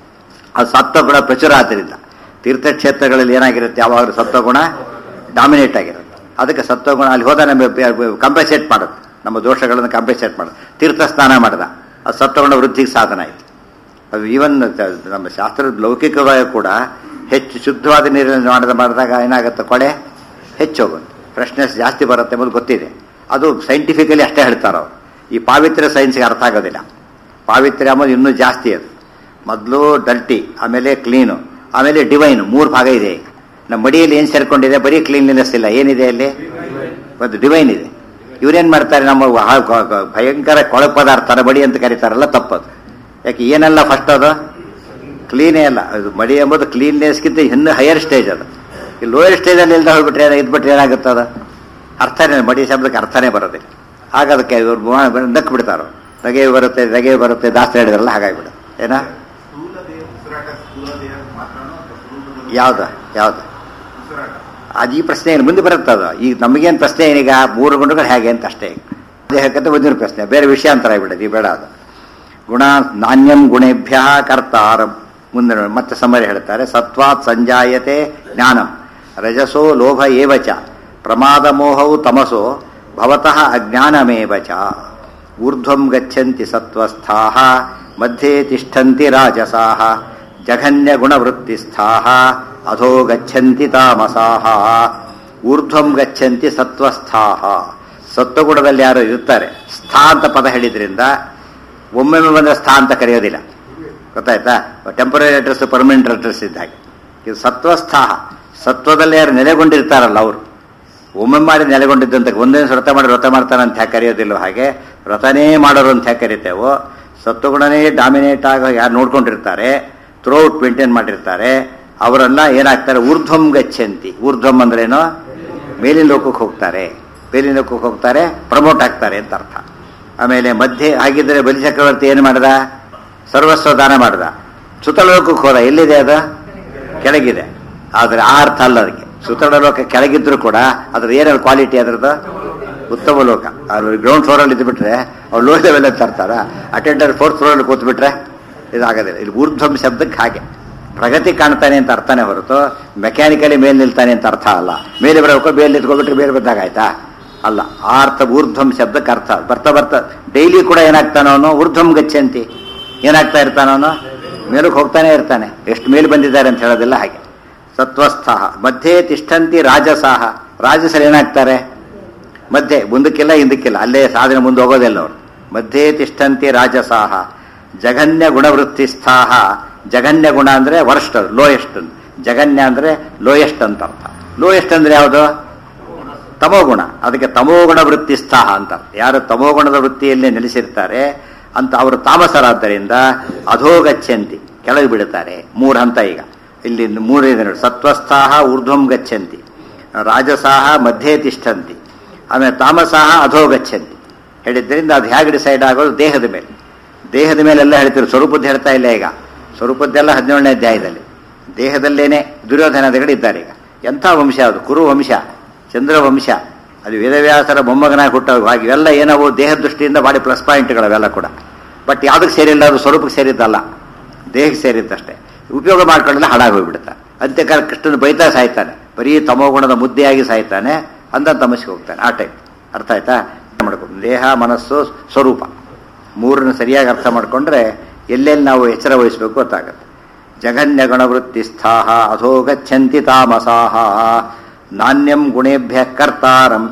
ಅದು ಸತ್ವಗುಣ ಪ್ರಚುರ ಆದ್ದರಿಂದ ತೀರ್ಥಕ್ಷೇತ್ರಗಳಲ್ಲಿ ಏನಾಗಿರುತ್ತೆ ಯಾವಾಗಲೂ ಸತ್ವಗುಣ ಡಾಮಿನೇಟ್ ಆಗಿರುತ್ತೆ ಅದಕ್ಕೆ ಸತ್ವಗುಣ ಅಲ್ಲಿ ಹೋದ ನಮಗೆ ಕಂಪೆಸೇಟ್ ಮಾಡುತ್ತೆ ನಮ್ಮ ದೋಷಗಳನ್ನು ಕಂಪೆಸೇಟ್ ಮಾಡೋದು ತೀರ್ಥ ಸ್ನಾನ ಮಾಡ್ದ ಅದು ಸತ್ವಗುಣ ವೃದ್ಧಿಗೆ ಸಾಧನ ಆಯಿತು ಅದು ಈವನ್ ನಮ್ಮ ಶಾಸ್ತ್ರದ ಲೌಕಿಕವಾಗಿ ಕೂಡ ಹೆಚ್ಚು ಶುದ್ಧವಾದ ನೀರಿನಲ್ಲಿ ಮಾಡಿದ ಮಾಡಿದಾಗ ಏನಾಗುತ್ತೆ ಕೊಳೆ ಹೆಚ್ಚು ಹೋಗುತ್ತೆ ಫ್ರೆಶ್ನೆಸ್ ಜಾಸ್ತಿ ಬರುತ್ತೆ ಎಂಬುದು ಗೊತ್ತಿದೆ ಅದು ಸೈಂಟಿಫಿಕಲಿ ಅಷ್ಟೇ ಹೇಳ್ತಾರೆ ಅವರು ಈ ಪಾವಿತ್ರ್ಯ ಸೈನ್ಸ್ಗೆ ಅರ್ಥ ಆಗೋದಿಲ್ಲ ಪಾವಿತ್ರ್ಯ ಅಂಬೋದು ಇನ್ನೂ ಜಾಸ್ತಿ ಅದು ಮೊದಲು ಡಲ್ಟಿ ಆಮೇಲೆ ಕ್ಲೀನು ಆಮೇಲೆ ಡಿವೈನು ಮೂರು ಭಾಗ ಇದೆ ಈಗ ನಮ್ಮ ಮಡಿಯಲ್ಲಿ ಏನು ಸೇರ್ಕೊಂಡಿದೆ ಬರೀ ಕ್ಲೀನ್ಲಿನೆಸ್ ಇಲ್ಲ ಏನಿದೆ ಅಲ್ಲಿ ಒಂದು ಡಿವೈನ್ ಇದೆ ಇವ್ರೇನ್ ಮಾಡ್ತಾರೆ ನಮ್ಮ ಹ- ಗ- ಗ- ಭಯಂಕರ ಕೊಳೆ ಪದಾರ್ಥ ಬಡಿ ಅಂತ ಕರೀತಾರಲ್ಲ ತಪ್ಪದು ಯಾಕೆ ಏನೆಲ್ಲ ಫಸ್ಟ್ ಅದು ಕ್ಲೀನೇ ಅಲ್ಲ ಅದು ಮಡಿ ಎಂಬುದು ಕ್ಲೀನ್ನೆಸ್ಗಿಂತ ಇನ್ನು ಹೈಯರ್ ಸ್ಟೇಜ್ ಅದು ಈ ಲೋಯರ್ ಸ್ಟೇಜಲ್ಲಿ ಇಲ್ದ ಹೋಗ್ಬಿಟ್ರೆ ಏನ- ಇದ್ಬಿಟ್ರೆ ಏನಾಗುತ್ತೆ ಅದು ಅರ್ಥನೇ ಮಡಿ ಶಬ್ದಕ್ಕೆ ಅರ್ಥನೇ ಬರೋದಿಲ್ಲ ಆಗ ಅದಕ್ಕೆ ಇವ್ರು ಮಾ- ನಕ್ ಬಿಡ್ತಾರೋ ನಗೆ ಬರುತ್ತೆ ನಗೆ ಬರುತ್ತೆ ದಾಸ್ತಿ ಹೇಳಿದ್ರಲ್ಲ ಹಾಗಾಗ್ಬಿಡುತ್ತೆ ಏನ ಸ್ಥೂಲ ದೇಹ ಉಸಿರಾಟ ಸ್ಥೂಲ ದೇಹ ಮಾತ್ರನೋ ಅಥವಾ ಸ್ವರೂಪದಲ್ಲಿ ಯಾವ್ದು ಯಾವ್ದು ಉಸಿರಾಟ ಅದು ಈ ಪ್ರಶ್ನೆ ಏನು ಮುಂದೆ ಬರುತ್ತೆ ಅದು ಈಗ ನಮಗೇನು ಪ್ರಶ್ನೆ ಏನೀಗ ಮೂರು ಗುಣಗಳು ಹೇಗೆ ಅಂತ ಅಷ್ಟೇ ದೇಹಕ್ಕಂತ ಬಂದಿರೋ ಪ್ರಶ್ನೆ ಬೇರೆ ವಿಷಯಾಂತರ ಆಗ್ಬಿಡೋದು ಈ ಬೇಡ ಅದು ಗುಣ ನಾಣ್ಯಂ ಗುಣೇಭ್ಯ ಕರ್ತಾರಂ ಮುಂದೆ ನೋಡಿ, ಮತ್ತೆ ಸಮರಿ ಹೇಳ್ತಾರೆ ಸತ್ವಾತ್ ಸಂಜಾಯತೆ ಜ್ಞಾನಂ ರಜಸೋ ಲೋಭ ಏವ ಚ ಪ್ರಮಾದ ಮೋಹವು ತಮಸೋ ಭವತಃ ಅಜ್ಞಾನಮೇವ ಚ ಊರ್ಧ್ವಂ ಗಚ್ಚಂತಿ ಸತ್ವಸ್ಥಾಃ ಮಧ್ಯೆ ತಿಷ್ಠಂತಿ ರಾಜಸಾಃ ಜಘನ್ಯ ಗುಣವೃತ್ತಿಸ್ಥಾಃ ಅಧೋ ಗಚ್ಚಂತಿ ತಾಮಸಾಃ ಊರ್ಧ್ವಂ ಗಚ್ಚಂತಿ ಸತ್ವಸ್ಥಾಃ ಸತ್ವಗುಣದಲ್ಲಿ ಯಾರು ಇರ್ತಾರೆ ಸ್ಥಾ ಅಂತ ಪದ ಹೇಳಿದ್ರಿಂದ ಒಮ್ಮೊಮ್ಮೆ ಬಂದ ಸ್ಥಾ ಅಂತ ಕರೆಯೋದಿಲ್ಲ ಗೊತ್ತಾಯ್ತಾ ಟೆಂಪರರಿ ಅಡ್ರೆಸ್ ಪರ್ಮನೆಂಟ್ ಅಡ್ರೆಸ್ ಇದ್ದ ಹಾಗೆ ಇದು ಸತ್ವಸ್ಥಾಹ ಸತ್ವದಲ್ಲಿ ಯಾರು ನೆಲೆಗೊಂಡಿರ್ತಾರಲ್ಲ ಅವರು ಒಮ್ಮೆ ಮಾಡಿ ನೆಲೆಗೊಂಡಿದ್ದಂತ ಒಂದೇ ವ್ರತ ಮಾಡಿ ವ್ರತ ಮಾಡ್ತಾನೆ ಅಂತ ಯಾಕೆ ಕರೆಯೋದಿಲ್ಲ ಹಾಗೆ ವ್ರತನೇ ಮಾಡೋರು ಅಂತ ಯಾಕೆ ಕರಿತೇವೋ ಸತ್ವಗುಣನೇ ಡಾಮಿನೇಟ್ ಆಗ ಯಾರು ನೋಡ್ಕೊಂಡಿರ್ತಾರೆ ಥ್ರೋಔಟ್ ಮೇಂಟೈನ್ ಮಾಡಿರ್ತಾರೆ ಅವರೆಲ್ಲ ಏನಾಗ್ತಾರೆ ಊರ್ಧ್ವಂ ಗಚ್ಚಂತಿ ಊರ್ಧ್ವಂ ಅಂದ್ರೇನು ಮೇಲಿನ ಲೋಕಕ್ಕೆ ಹೋಗ್ತಾರೆ ಮೇಲಿನ ಲೋಕಕ್ಕೆ ಹೋಗ್ತಾರೆ ಪ್ರಮೋಟ್ ಆಗ್ತಾರೆ ಅಂತ ಅರ್ಥ ಆಮೇಲೆ ಮಧ್ಯೆ ಆಗಿದ್ದರೆ ಬಲಿಚಕ್ರವರ್ತಿ ಏನು ಮಾಡ್ದ ಸರ್ವಸ್ವ ದಾನ ಮಾಡ್ದ ಸುತ್ತಲ ಲೋಕಕ್ಕೆ ಹೋದ ಎಲ್ಲಿದೆ ಅದು ಕೆಳಗಿದೆ ಆದರೆ ಆ ಅರ್ಥ ಅಲ್ಲ ಅದಕ್ಕೆ ಸುತ್ತಲ ಲೋಕ ಕೆಳಗಿದ್ರು ಕೂಡ ಅದ್ರ ಏನಾದ್ರು ಕ್ವಾಲಿಟಿ ಅದ್ರದ್ದು ಉತ್ತಮ ಲೋಕ ಅವ್ರು ಗ್ರೌಂಡ್ ಫ್ಲೋರಲ್ಲಿ ಇದ್ಬಿಟ್ರೆ ಅವ್ರು ಲೋ ಲೆವೆಲ್ ಅಂತ ತರ್ತಾರ ಅಟೆಂಡರ್ ಫೋರ್ತ್ ಫ್ಲೋರಲ್ಲಿ ಕೂತ್ ಬಿಟ್ರೆ ಇದಾಗೋದಿಲ್ಲ ಇಲ್ಲಿ ಊರ್ಧ್ವಂ ಶಬ್ದಕ್ಕೆ ಹಾಗೆ ಪ್ರಗತಿ ಕಾಣ್ತಾನೆ ಅಂತ ಅರ್ಥನೇ ಹೊರತು ಮೆಕ್ಯಾನಿಕಲಿ ಮೇಲೆ ನಿಲ್ತಾನೆ ಅಂತ ಅರ್ಥ ಅಲ್ಲ ಮೇಲೆ ಬರಬೇಕು ಮೇಲೆ ನಿಂತ್ಕೊಬಿಟ್ರೆ ಮೇಲೆ ಬಂದಾಗಾಯ್ತಾ ಅಲ್ಲ ಆ ಅರ್ಥ ಊರ್ಧ್ವಂ ಶಬ್ದಕ್ಕೆ ಅರ್ಥ ಬರ್ತಾ ಬರ್ತಾ ಡೈಲಿ ಕೂಡ ಏನಾಗ್ತಾನೋ ಅವನು ಊರ್ಧ್ವಂ ಗಚ್ಚಂತಿ ಏನಾಗ್ತಾ ಇರ್ತಾನೋ ಅವನು ಮೇಲಕ್ಕೆ ಹೋಗ್ತಾನೆ ಇರ್ತಾನೆ ಎಷ್ಟು ಮೇಲೆ ಬಂದಿದ್ದಾರೆ ಅಂತ ಹೇಳೋದಿಲ್ಲ ಹಾಗೆ ಸತ್ವಸ್ಥಃ ಮಧ್ಯೆ ತಿಷ್ಠಂತಿ ರಾಜಸಾಹ ರಾಜಸರು ಏನಾಗ್ತಾರೆ ಮಧ್ಯೆ ಮುಂದಕ್ಕಿಲ್ಲ ಹಿಂದಕ್ಕಿಲ್ಲ ಅಲ್ಲೇ ಸಾಧನೆ ಮುಂದೆ ಹೋಗೋದಿಲ್ಲ ಅವರು ಮಧ್ಯೆ ತಿಷ್ಠಂತಿ ರಾಜಸಾಹ ಜಗನ್ಯ ಗುಣವೃತ್ತಿಸ್ಥಾಹ ಜಗನ್ಯ ಗುಣ ಅಂದ್ರೆ ವರ್ಸ್ಟ್ ಲೋಯೆಸ್ಟ್ ಜಗನ್ಯ ಅಂದ್ರೆ ಲೋಯೆಸ್ಟ್ ಅಂತ ಅರ್ಥ ಲೋಯೆಸ್ಟ್ ಅಂದ್ರೆ ಯಾವುದು ತಮೋಗುಣ ಅದಕ್ಕೆ ತಮೋಗುಣ ವೃತ್ತಿಸ್ಥಾಹ ಅಂತ ಯಾರು ತಮೋಗುಣದ ವೃತ್ತಿಯಲ್ಲಿ ನೆಲೆಸಿರ್ತಾರೆ ಅಂತ ಅವರು ತಾಮಸರಾದ್ದರಿಂದ ಅಧೋಗಚ್ಚಂತಿ ಕೆಳಗೆ ಬಿಡುತ್ತಾರೆ ಮೂರು ಹಂತ ಈಗ ಇಲ್ಲಿ ಮೂರಿದೆ ನೋಡಿ ಸತ್ವಸ್ಥಾಹ ಊರ್ಧ್ವಂ ಗಚ್ಚಂತಿ ರಾಜಸಾಹ ಮಧ್ಯೆ ತಿಷ್ಠಂತಿ ಆಮೇಲೆ ತಾಮಸಾಹ ಅಧೋಗಚ್ಚಂತಿ ಹೇಳಿದ್ದರಿಂದ ಅದು ಹೇಗೆ ಡಿಸೈಡ್ ಆಗೋದು ದೇಹದ ಮೇಲೆ ದೇಹದ ಮೇಲೆಲ್ಲ ಹೇಳ್ತೀವಿ ಸ್ವರೂಪದ್ದು ಹೇಳ್ತಾ ಇಲ್ಲ ಈಗ ಸ್ವರೂಪದ್ದೆಲ್ಲ ಹದಿನೇಳನೇ ಅಧ್ಯಾಯದಲ್ಲಿ ದೇಹದಲ್ಲೇನೆ ದುರ್ಯೋಧನಾದಿಗಳು ಇದ್ದಾರೆ ಈಗ ಎಂಥ ವಂಶ ಅದು ಕುರು ವಂಶ ಚಂದ್ರ ವಂಶ ಅದು ವೇದವ್ಯಾಸರ ಮೊಮ್ಮಗನಾಗಿ ಹುಟ್ಟವು ಹಾಗೆ ಇವೆಲ್ಲ ಏನವು ದೇಹ ದೃಷ್ಟಿಯಿಂದ ಬಾಡಿ ಪ್ಲಸ್ ಪಾಯಿಂಟ್ಗಳು ಅವೆಲ್ಲ ಕೂಡ ಬಟ್ ಯಾವುದಕ್ಕೆ ಸೇರಿಲ್ಲ ಅದು ಸ್ವರೂಪಕ್ಕೆ ಸೇರಿದ್ದಲ್ಲ ದೇಹಕ್ಕೆ ಸೇರಿದ್ದಷ್ಟೇ ಉಪಯೋಗ ಮಾಡ್ಕೊಳ್ಳಲ್ಲ ಹಾಳಾಗಿ ಹೋಗ್ಬಿಡ್ತಾನೆ ಅಂತ್ಯಕಾಲ ಕೃಷ್ಣನ ಬೈತಾ ಸಾಯ್ತಾನೆ ಬರೀ ತಮೋಗುಣದ ಮುದ್ದೆಯಾಗಿ ಸಾಯ್ತಾನೆ ಅಂತ ತಮಸ್ಗೆ ಹೋಗ್ತಾನೆ ಆ ಟೈಪ್ ಅರ್ಥ ಆಯ್ತಾ ಮಾಡ್ಕೊಂಡು ದೇಹ ಮನಸ್ಸು ಸ್ವರೂಪ ಮೂರನ್ನು ಸರಿಯಾಗಿ ಅರ್ಥ ಮಾಡ್ಕೊಂಡ್ರೆ ಎಲ್ಲೆಲ್ಲಿ ನಾವು ಎಚ್ಚರ ವಹಿಸಬೇಕು ಗೊತ್ತಾಗತ್ತೆ ಜಗನ್ಯ ಗುಣವೃತ್ತಿಸ್ಥಾಹ ಅಧೋ ಗಚ್ಚಂತಿ ತಾಮಸಾಹ ನಾಣ್ಯಂ ಗುಣೇಭ್ಯ ಕರ್ತಾರಂ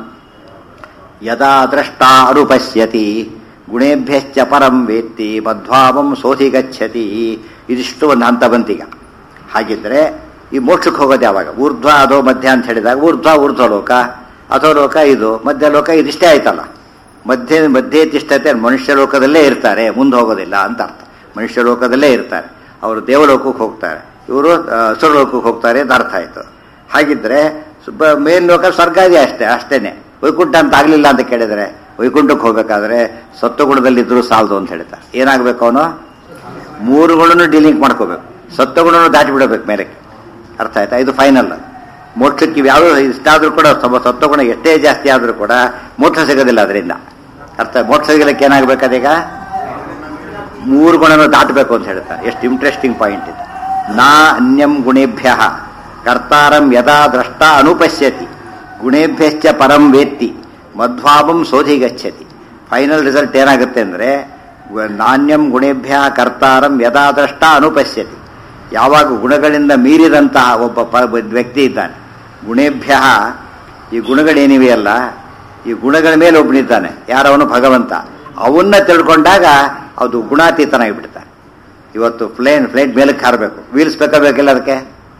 ಯದಾ ದ್ರಷ್ಟಾ ಅನುಪಶ್ಯತಿ ಗುಣೇಭ್ಯಶ್ಚ ಪರಂ ವೇತ್ತಿ ಮಧ್ವಾಮಂ ಸೋಧಿ ಗಚ್ಚತಿ ಇದಿಷ್ಟು ಒಂದು ಹಂತ ಬಂತೀಗ ಹಾಗಿದ್ರೆ ಈ ಮೋಕ್ಷಕ್ಕೆ ಹೋಗೋದು ಯಾವಾಗ ಊರ್ಧ್ವ ಅದೋ ಮಧ್ಯ ಅಂತ ಹೇಳಿದಾಗ ಊರ್ಧ್ವ ಊರ್ಧ್ವ ಲೋಕ ಅಥೋ ಲೋಕ ಇದು ಮಧ್ಯ ಲೋಕ ಇದಿಷ್ಟೇ ಆಯ್ತಲ್ಲ ಮಧ್ಯೆ ಮಧ್ಯೆ ತಿಷ್ಠತೆ ಮನುಷ್ಯ ಲೋಕದಲ್ಲೇ ಇರ್ತಾರೆ ಮುಂದೆ ಹೋಗೋದಿಲ್ಲ ಅಂತ ಅರ್ಥ ಮನುಷ್ಯ ಲೋಕದಲ್ಲೇ ಇರ್ತಾರೆ ಅವರು ದೇವಲೋಕಕ್ಕೆ ಹೋಗ್ತಾರೆ ಇವರು ಸುರಲೋಕಕ್ಕೆ ಹೋಗ್ತಾರೆ ಅಂತ ಅರ್ಥ ಆಯ್ತು ಹಾಗಿದ್ರೆ ಸುಬ್ಬ ಮೇಲ್ಲೋಕ ಸ್ವರ್ಗ ಇದೆ ಅಷ್ಟೇ ಅಷ್ಟೇನೆ ವೈಕುಂಠ ಅಂತ ಆಗ್ಲಿಲ್ಲ ಅಂತ ಕೇಳಿದ್ರೆ ವೈಕುಂಠಕ್ಕೆ ಹೋಗ್ಬೇಕಾದ್ರೆ ಸತ್ವಗುಣದಲ್ಲಿದ್ದರೂ ಸಾಲದು ಅಂತ ಹೇಳ್ತಾರೆ ಏನಾಗಬೇಕು ಅವನು ಮೂರು ಗುಣನು ಡೀಲಿಂಗ್ ಮಾಡ್ಕೋಬೇಕು ಸತ್ವಗುಣನು ದಾಟಿ ಬಿಡಬೇಕು ಮೇಲೆ ಅರ್ಥ ಆಯ್ತಾ ಇದು ಫೈನಲ್ ಮೋಕ್ಷಕ್ಕೆ ಯಾವ ಇಷ್ಟಾದ್ರೂ ಕೂಡ ಸ್ವಲ್ಪ ಸತ್ವಗುಣ ಎಷ್ಟೇ ಜಾಸ್ತಿ ಆದ್ರೂ ಕೂಡ ಮೋಕ್ಷ ಸಿಗೋದಿಲ್ಲ ಅದರಿಂದ ಅರ್ಥ ಮೋಕ್ಷ ಸಿಗಲಿಕ್ಕೆ ಏನಾಗಬೇಕದೀಗ ಮೂರು ಗುಣನ ದಾಟಬೇಕು ಅಂತ ಹೇಳ್ತಾರೆ ಎಷ್ಟು ಇಂಟ್ರೆಸ್ಟಿಂಗ್ ಪಾಯಿಂಟ್ ಇದು ನಾ ಅನ್ಯಂ ಗುಣೇಭ್ಯ ಕರ್ತಾರಂ ಯದಾ ದ್ರಷ್ಟ ಅನುಪಶ್ಯತಿ ಗುಣೇಭ್ಯಶ್ಚ ಪರಂ ವೇತ್ತಿ ಮಧ್ವಾಪಂ ಸೋಧಿ ಗಚ್ಚತಿ ಫೈನಲ್ ರಿಸಲ್ಟ್ ಏನಾಗುತ್ತೆ ಅಂದ್ರೆ ನಾಣ್ಯಂ ಗುಣೇಭ್ಯ ಕರ್ತಾರಂ ಯದಾ ದ್ರಷ್ಟ ಅನುಪಶ್ಯತಿ ಯಾವಾಗ ಗುಣಗಳಿಂದ ಮೀರಿದಂತಹ ಒಬ್ಬ ಪ ವ್ಯಕ್ತಿ ಇದ್ದಾನೆ ಗುಣೇಭ್ಯ ಈ ಗುಣಗಳೇನಿವೆಯಲ್ಲ ಈ ಗುಣಗಳ ಮೇಲೆ ಒಬ್ಬನಿದ್ದಾನೆ ಯಾರವನು ಭಗವಂತ ಅವನ್ನ ತಿಳ್ಕೊಂಡಾಗ ಅದು ಗುಣಾತೀತನಾಗಿ ಬಿಡ್ತಾನೆ ಇವತ್ತು ಪ್ಲೇನ್ ಫ್ಲೈಟ್ ಮೇಲಕ್ಕೆ ಹಾರಬೇಕು ವೀಲ್ಸ್ ಬೇಕಾಗಬೇಕಿಲ್ಲ ಅದಕ್ಕೆ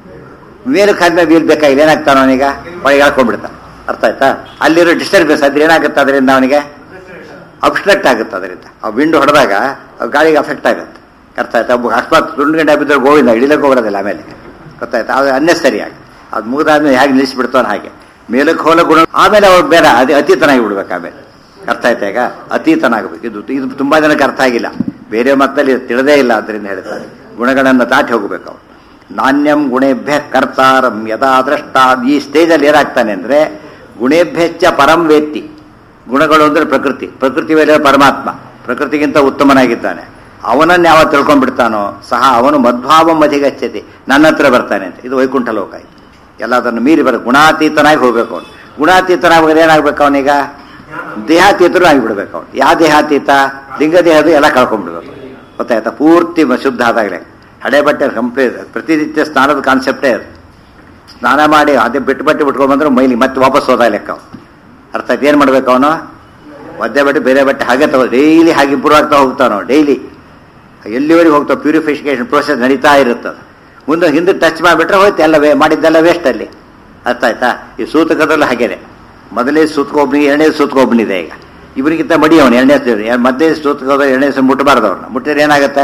ಮೇಲಕ್ಕೆ ಹಾದ್ಮೇಲೆ ವೀಲ್ ಬೇಕಾಗಿಲ್ಲ ಏನಾಗ್ತಾನ ಅವನೀಗ ಒಳಗೆ ಹಾಕೊಂಡ್ಬಿಡ್ತಾನೆ ಅರ್ಥ ಆಯ್ತಾ ಅಲ್ಲಿರೋ ಡಿಸ್ಟರ್ಬೆನ್ಸ್ ಅದ್ರ ಏನಾಗುತ್ತೆ ಅದರಿಂದ ಅವನಿಗೆ ಅಬ್ಸ್ಟ್ರಕ್ಟ್ ಆಗುತ್ತೆ ಅದರಿಂದ ಆ ವಿಂಡ್ ಹೊಡೆದಾಗ ಗಾಳಿಗೆ ಅಫೆಕ್ಟ್ ಆಗುತ್ತೆ ಅರ್ಥ ಆಯ್ತಾ ಒಬ್ಬ ಅಕಸ್ಮಾತ್ ತುಂಡು ಗಂಟೆ ಬಿದ್ದರೆ ಗೋವಿಂದ ಇಳಿಲಕ್ಕೆ ಹೋಗೋದಿಲ್ಲ ಆಮೇಲೆ ಗೊತ್ತಾಯ್ತಾ ಅದು ಅನ್ನೆಸರಿ ಆಗಿ ಅದು ಮುಗಿದಾದ್ಮೇಲೆ ಹೇಗೆ ನಿಲ್ಲಿಸ್ಬಿಡ್ತಾನೆ ಹಾಗೆ ಮೇಲಕ್ಕೆ ಹೋಲ ಗುಣ ಆಮೇಲೆ ಅವ್ರು ಬೇರೆ ಅದೇ ಅತೀತನಾಗಿ ಬಿಡ್ಬೇಕು ಆಮೇಲೆ ಅರ್ಥ ಆಯ್ತಾ ಈಗ ಅತೀತನಾಗಬೇಕು ಇದು ಇದು ತುಂಬಾ ಜನಕ್ಕೆ ಅರ್ಥ ಆಗಿಲ್ಲ ಬೇರೆ ಮತ್ತಲ್ಲಿ ತಿಳಿದೇ ಇಲ್ಲ ಅದರಿಂದ ಹೇಳ್ತಾರೆ ಗುಣಗಳನ್ನು ದಾಟಿ ಹೋಗಬೇಕು ಅವ್ರು ನಾಣ್ಯಂ ಗುಣೇಭ್ಯ ಕರ್ತಾರಂ ಯದಾ ದ್ರಷ್ಟ ಈ ಸ್ಟೇಜಲ್ಲಿ ಏನಾಗ್ತಾನೆ ಅಂದ್ರೆ ಗುಣೇಭ್ಯಚ್ಚ ಪರಂ ವೇತ್ತಿ ಗುಣಗಳು ಅಂದ್ರೆ ಪ್ರಕೃತಿ ಪ್ರಕೃತಿ ಮೇಲೆ ಪರಮಾತ್ಮ ಪ್ರಕೃತಿಗಿಂತ ಉತ್ತಮನಾಗಿದ್ದಾನೆ ಅವನನ್ನು ಯಾವ ತಿಳ್ಕೊಂಡ್ಬಿಡ್ತಾನೋ ಸಹ ಅವನು ಮಧ್ವಾವಂ ಅಧಿಗಚ್ಚತಿ ನನ್ನ ಹತ್ರ ಬರ್ತಾನೆ ಅಂತ ಇದು ವೈಕುಂಠ ಲೋಕ ಆಯ್ತು ಎಲ್ಲದನ್ನು ಮೀರಿ ಬರ ಗುಣಾತೀತನಾಗಿ ಹೋಗ್ಬೇಕು ಅವನು ಗುಣಾತೀತನಾಗಿ ಏನಾಗ್ಬೇಕು ಅವನೀಗ ದೇಹಾತೀತರು ಆಗಿಬಿಡ್ಬೇಕು ಅವನು ಯಾವ ದೇಹಾತೀತ ಲಿಂಗ ದೇಹದ ಎಲ್ಲ ಕಳ್ಕೊಂಡ್ಬಿಡ್ಬೇಕು ಗೊತ್ತಾಯ್ತಾ ಪೂರ್ತಿ ಶುದ್ಧ ಆದಾಗಲೇ ಹಳೆ ಬಟ್ಟೆ ಕಂಪ್ಲೀಟ್ ಪ್ರತಿನಿತ್ಯ ಸ್ನಾನದ ಕಾನ್ಸೆಪ್ಟೇ ಅದು ಸ್ನಾನ ಮಾಡಿ ಅದೇ ಬಿಟ್ಟು ಬಟ್ಟೆ ಬಿಟ್ಕೊಂಡ್ಬಂದ್ರೆ ಮೈಲಿ ಮತ್ತೆ ವಾಪಸ್ ಹೋದ ಲೆಕ್ಕ ಅವ್ನು. ಅರ್ಥ ಆಯ್ತು ಏನು ಮಾಡ್ಬೇಕು ಅವನು ಒದ್ದೆ ಬಟ್ಟೆ ಬೇರೆ ಬಟ್ಟೆ ಹಾಗೆ ತಗೋ ಡೈಲಿ ಹಾಗೆ ಇಂಪ್ರೂವ್ ಆಗ್ತಾ ಹೋಗ್ತಾನೋ ಡೈಲಿ ಎಲ್ಲಿವರೆಗೆ ಹೋಗ್ತಾವ ಪ್ಯೂರಿಫಿಕೇಶನ್ ಪ್ರೋಸೆಸ್ ನಡೀತಾ ಇರುತ್ತದೆ ಮುಂದೆ ಹಿಂದೆ ಟಚ್ ಮಾಡಿಬಿಟ್ರೆ ಹೋಯ್ತು ಎಲ್ಲ ವೇ ಮಾಡಿದ್ದೆಲ್ಲ ವೇಸ್ಟ್ ಅಲ್ಲಿ ಅರ್ಥ ಆಯ್ತಾ ಈ ಸೂತಕದಲ್ಲೂ ಹಾಗೇನೆ ಮೊದಲೇ ಸೂತ್ಕೊಬ್ನಿ ಎರಡನೇ ಸೂತ್ಕೊಬ್ನಿದೆ ಈಗ ಇವರಿಗಿಂತ ಮಡಿ ಅವನು ಎರಡನೇ ಮಧ್ಯೆ ಸೂತ್ಕೋದ ಎರಡನೇ ಸಲ ಮುಟ್ಟಬಾರ್ದು ಅವ್ರನ್ನ ಮುಟ್ಟಿದ್ರೆ ಏನಾಗುತ್ತೆ